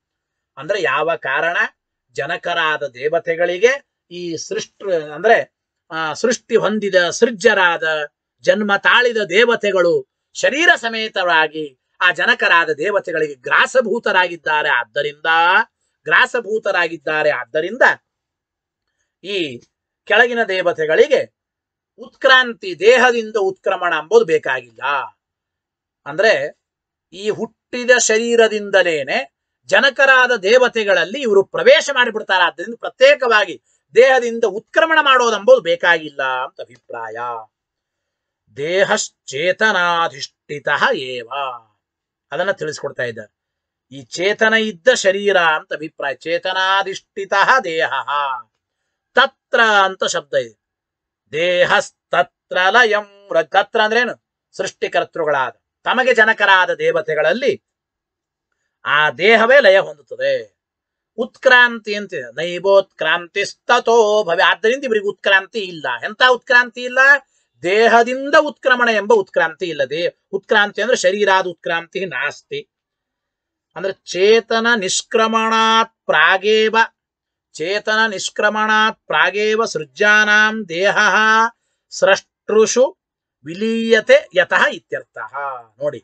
ಅಂದ್ರೆ ಯಾವ ಕಾರಣ ಜನಕರಾದ ದೇವತೆಗಳಿಗೆ ಈ ಸೃಷ್ಟ ಅಂದ್ರೆ ಆ, ಸೃಷ್ಟಿ ಹೊಂದಿದ ಸೃಜ್ಯರಾದ ಜನ್ಮ ತಾಳಿದ ದೇವತೆಗಳು ಶರೀರ ಸಮೇತವಾಗಿ ಆ ಜನಕರಾದ ದೇವತೆಗಳಿಗೆ ಗ್ರಾಸಭೂತರಾಗಿದ್ದಾರೆ ಆದ್ದರಿಂದ ಗ್ರಾಸಭೂತರಾಗಿದ್ದಾರೆ ಆದ್ದರಿಂದ ಈ ಕೆಳಗಿನ ದೇವತೆಗಳಿಗೆ ಉತ್ಕ್ರಾಂತಿ ದೇಹದಿಂದ ಉತ್ಕ್ರಮಣ ಎಂಬುದು ಬೇಕಾಗಿಲ್ಲ ಅಂದ್ರೆ ಈ ಹುಟ್ಟಿದ ಶರೀರದಿಂದಲೇನೆ ಜನಕರಾದ ದೇವತೆಗಳಲ್ಲಿ ಇವರು ಪ್ರವೇಶ ಮಾಡಿಬಿಡ್ತಾರೆ ಆದ್ದರಿಂದ ಪ್ರತ್ಯೇಕವಾಗಿ ದೇಹದಿಂದ ಉತ್ಕ್ರಮಣ ಮಾಡೋದೆಂಬುದು ಬೇಕಾಗಿಲ್ಲ ಅಂತ ಅಭಿಪ್ರಾಯ ದೇಹಶ್ಚೇತನಾಧಿಷ್ಠಿತ ಏವ ಅದನ್ನ ತಿಳಿಸ್ಕೊಡ್ತಾ ಇದ್ದಾರೆ ಈ ಚೇತನ ಇದ್ದ ಶರೀರ ಅಂತ ಅಭಿಪ್ರಾಯ ಚೇತನಾಧಿಷ್ಠಿತ ದೇಹ ತತ್ರ ಅಂತ ಶಬ್ದ ಇದೆ ದೇಹಸ್ತತ್ರ ಲಯಂ ರ- ತತ್ರ ಅಂದ್ರೇನು ಸೃಷ್ಟಿಕರ್ತೃಗಳಾದ ತಮಗೆ ಜನಕರಾದ ದೇವತೆಗಳಲ್ಲಿ ಆ ದೇಹವೇ ಲಯ ಹೊಂದುತ್ತದೆ ಉತ್ಕ್ರಾಂತಿ ಅಂತ ನೈಬೋತ್ಕ್ರಾಂತಿ ಸ್ತತೋ ಭವೆ ಆದ್ದರಿಂದ ಇವರಿಗೆ ಉತ್ಕ್ರಾಂತಿ ಇಲ್ಲ ಎಂತ ಉತ್ಕ್ರಾಂತಿ ಇಲ್ಲ ದೇಹದಿಂದ ಉತ್ಕ್ರಮಣ ಎಂಬ ಉತ್ಕ್ರಾಂತಿ ಇಲ್ಲ ದೇ ಉತ್ಕ್ರಾಂತಿ ಅಂದ್ರೆ ಶರೀರಾದ ಉತ್ಕ್ರಾಂತಿ ನಾಸ್ತಿ ಅಂದ್ರೆ ಚೇತನ ನಿಷ್ಕ್ರಮಣಾತ್ ಪ್ರಾಗೇವ ಚೇತನ ನಿಷ್ಕ್ರಮಣಾತ್ ಪ್ರಾಗೇವ ಸೃಜ್ಯಾನಾಂ ದೇಹ ಸ್ರಷ್ಟೃಷು ವಿಲೀಯತೆ ಯತಃ ಇತ್ಯರ್ಥ ನೋಡಿ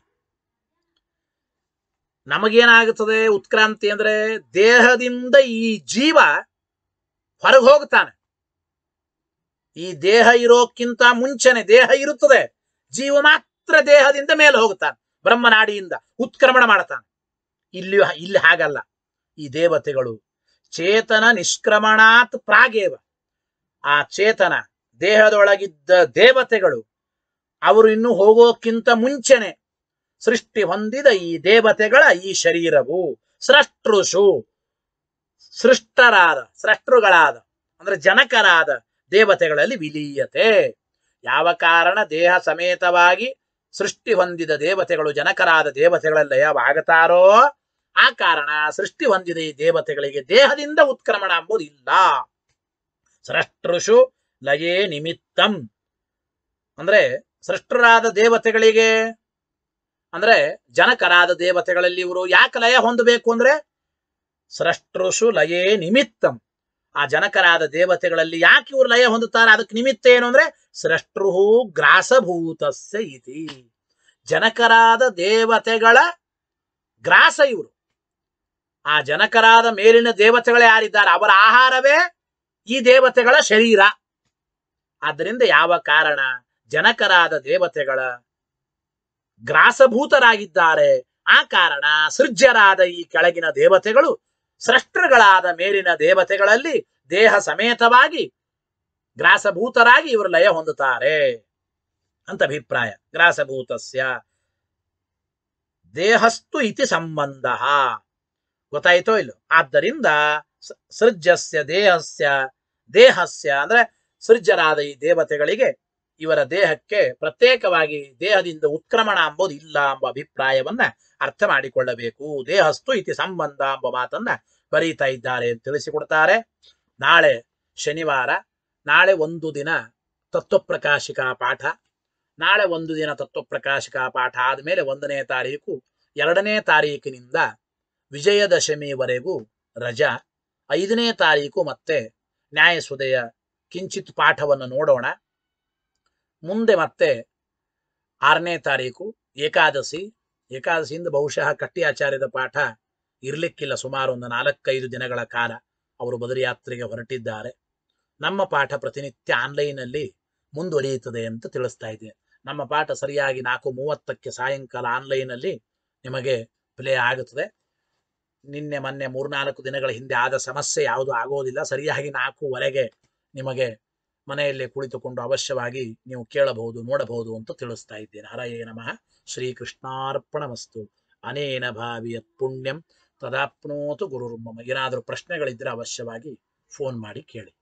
ನಮಗೇನಾಗುತ್ತದೆ ಉತ್ಕ್ರಾಂತಿ ಅಂದ್ರೆ ದೇಹದಿಂದ ಈ ಜೀವ ಹೊರಗೆ ಹೋಗ್ತಾನೆ ಈ ದೇಹ ಇರೋಕ್ಕಿಂತ ಮುಂಚೆನೆ ದೇಹ ಇರುತ್ತದೆ ಜೀವ ಮಾತ್ರ ದೇಹದಿಂದ ಮೇಲೆ ಹೋಗ್ತಾನೆ ಬ್ರಹ್ಮನಾಡಿಯಿಂದ ಉತ್ಕ್ರಮಣ ಮಾಡ್ತಾನೆ ಇಲ್ಲಿ ಇಲ್ಲಿ ಹಾಗಲ್ಲ ಈ ದೇವತೆಗಳು ಚೇತನ ನಿಷ್ಕ್ರಮಣಾತ್ ಪ್ರಾಗೇವ ಆ ಚೇತನ ದೇಹದೊಳಗಿದ್ದ ದೇವತೆಗಳು ಅವರು ಇನ್ನು ಹೋಗೋಕ್ಕಿಂತ ಮುಂಚೆನೆ ಸೃಷ್ಟಿ ಹೊಂದಿದ ಈ ದೇವತೆಗಳ ಈ ಶರೀರವು ಸೃಷ್ಟೃಷು ಸೃಷ್ಟರಾದ ಸೃಷ್ಟೃಗಳಾದ ಅಂದ್ರೆ ಜನಕರಾದ ದೇವತೆಗಳಲ್ಲಿ ವಿಲೀಯತೆ ಯಾವ ಕಾರಣ ದೇಹ ಸಮೇತವಾಗಿ ಸೃಷ್ಟಿ ಹೊಂದಿದ ದೇವತೆಗಳು ಜನಕರಾದ ದೇವತೆಗಳಲ್ಲಿ ಲಯವಾಗುತ್ತಾರೋ ಆ ಕಾರಣ ಸೃಷ್ಟಿ ಹೊಂದಿದ ಈ ದೇವತೆಗಳಿಗೆ ದೇಹದಿಂದ ಉತ್ಕ್ರಮಣ ಎಂಬುದು ಇಲ್ಲ ಸೃಷ್ಟೃಷು ಲಯೇ ನಿಮಿತ್ತಂ ಅಂದ್ರೆ ಸೃಷ್ಟರಾದ ದೇವತೆಗಳಿಗೆ ಅಂದ್ರೆ ಜನಕರಾದ ದೇವತೆಗಳಲ್ಲಿ ಇವರು ಯಾಕೆ ಲಯ ಹೊಂದಬೇಕು ಅಂದ್ರೆ ಸೃಷ್ಟೃಷು ಲಯೇ ನಿಮಿತ್ತಂ ಆ ಜನಕರಾದ ದೇವತೆಗಳಲ್ಲಿ ಯಾಕೆ ಇವರು ಲಯ ಹೊಂದುತ್ತಾರೆ ಅದಕ್ಕೆ ನಿಮಿತ್ತ ಏನು ಅಂದ್ರೆ ಸೃಷ್ಟೃ ಗ್ರಾಸಭೂತಸ್ಯ ಇತಿ ಜನಕರಾದ ದೇವತೆಗಳ ಗ್ರಾಸ ಇವರು ಆ ಜನಕರಾದ ಮೇಲಿನ ದೇವತೆಗಳು ಯಾರಿದ್ದಾರೆ ಅವರ ಆಹಾರವೇ ಈ ದೇವತೆಗಳ ಶರೀರ ಆದ್ದರಿಂದ ಯಾವ ಕಾರಣ ಜನಕರಾದ ದೇವತೆಗಳ ಗ್ರಾಸಭೂತರಾಗಿದ್ದಾರೆ ಆ ಕಾರಣ ಸೃಜ್ಯರಾದ ಈ ಕೆಳಗಿನ ದೇವತೆಗಳು ಸೃಷ್ಟಗಳಾದ ಮೇಲಿನ ದೇವತೆಗಳಲ್ಲಿ ದೇಹ ಸಮೇತವಾಗಿ ಗ್ರಾಸಭೂತರಾಗಿ ಇವರು ಲಯ ಹೊಂದುತ್ತಾರೆ ಅಂತ ಅಭಿಪ್ರಾಯ ಗ್ರಾಸಭೂತಸ್ಯ ದೇಹಸ್ತು ಇತಿ ಸಂಬಂಧ ಗೊತ್ತಾಯ್ತೋ ಇಲ್ಲೋ ಆದ್ದರಿಂದ ಸ- ಸೃಜ್ಯಸ್ಯ ದೇಹಸ್ಯ ದೇಹಸ್ಯ ಅಂದ್ರೆ ಸೃಜ್ಯರಾದ ಈ ದೇವತೆಗಳಿಗೆ ಇವರ ದೇಹಕ್ಕೆ ಪ್ರತ್ಯೇಕವಾಗಿ ದೇಹದಿಂದ ಉತ್ಕ್ರಮಣ ಎಂಬುದು ಇಲ್ಲ ಎಂಬ ಅಭಿಪ್ರಾಯವನ್ನ ಅರ್ಥ ಮಾಡಿಕೊಳ್ಳಬೇಕು ದೇಹಸ್ತು ಇತಿ ಸಂಬಂಧ ಎಂಬ ಮಾತನ್ನ ಬರೀತಾ ಇದ್ದಾರೆ ಅಂತ ತಿಳಿಸಿಕೊಡ್ತಾರೆ ನಾಳೆ ಶನಿವಾರ ನಾಳೆ ಒಂದು ದಿನ ತತ್ವಪ್ರಕಾಶಿಕಾ ಪಾಠ ನಾಳೆ ಒಂದು ದಿನ ತತ್ವಪ್ರಕಾಶಿಕಾ ಪಾಠ ಆದಮೇಲೆ ಒಂದನೇ ತಾರೀಕು ಎರಡನೇ ತಾರೀಕಿನಿಂದ ವಿಜಯದಶಮಿವರೆಗೂ ರಜಾ ಐದನೇ ತಾರೀಕು ಮತ್ತೆ ನ್ಯಾಯಸುದಯ ಕಿಂಚಿತ್ ಪಾಠವನ್ನು ನೋಡೋಣ ಮುಂದೆ ಮತ್ತೆ ಆರನೇ ತಾರೀಕು ಏಕಾದಶಿ ಏಕಾದಶಿಯಿಂದ ಬಹುಶಃ ಕಟ್ಟಿಯಾಚಾರ್ಯದ ಪಾಠ ಇರ್ಲಿಕ್ಕಿಲ್ಲ ಸುಮಾರು ಒಂದು ನಾಲ್ಕೈದು ದಿನಗಳ ಕಾಲ ಅವರು ಬದರಿಯಾತ್ರೆಗೆ ಹೊರಟಿದ್ದಾರೆ ನಮ್ಮ ಪಾಠ ಪ್ರತಿನಿತ್ಯ ಆನ್ಲೈನಲ್ಲಿ ಮುಂದುವರಿಯುತ್ತದೆ ಅಂತ ತಿಳಿಸ್ತಾ ಇದೆ ನಮ್ಮ ಪಾಠ ಸರಿಯಾಗಿ ನಾಲ್ಕು ಮೂವತ್ತಕ್ಕೆ ಸಾಯಂಕಾಲ ಆನ್ಲೈನಲ್ಲಿ ನಿಮಗೆ ಪ್ಲೇ ಆಗುತ್ತದೆ ನಿನ್ನೆ ಮೊನ್ನೆ ಮೂರ್ನಾಲ್ಕು ದಿನಗಳ ಹಿಂದೆ ಆದ ಸಮಸ್ಯೆ ಯಾವುದು ಆಗೋದಿಲ್ಲ ಸರಿಯಾಗಿ ನಾಲ್ಕೂವರೆಗೆ ನಿಮಗೆ ಮನೆಯಲ್ಲೇ ಕುಳಿತುಕೊಂಡು ಅವಶ್ಯವಾಗಿ ನೀವು ಕೇಳಬಹುದು ನೋಡಬಹುದು ಅಂತ ತಿಳಿಸ್ತಾ ಇದ್ದೇನೆ ಹರಯೇ ನಮಃ ಶ್ರೀಕೃಷ್ಣಾರ್ಪಣಮಸ್ತು ಅನೇನ ಭಾವಿಯತ್ ಪುಣ್ಯಂ ತದಾಪ್ನೋತು ಗುರುರ್ಮಮ ಏನಾದರೂ ಪ್ರಶ್ನೆಗಳಿದ್ರೆ ಅವಶ್ಯವಾಗಿ ಫೋನ್ ಮಾಡಿ ಕೇಳಿ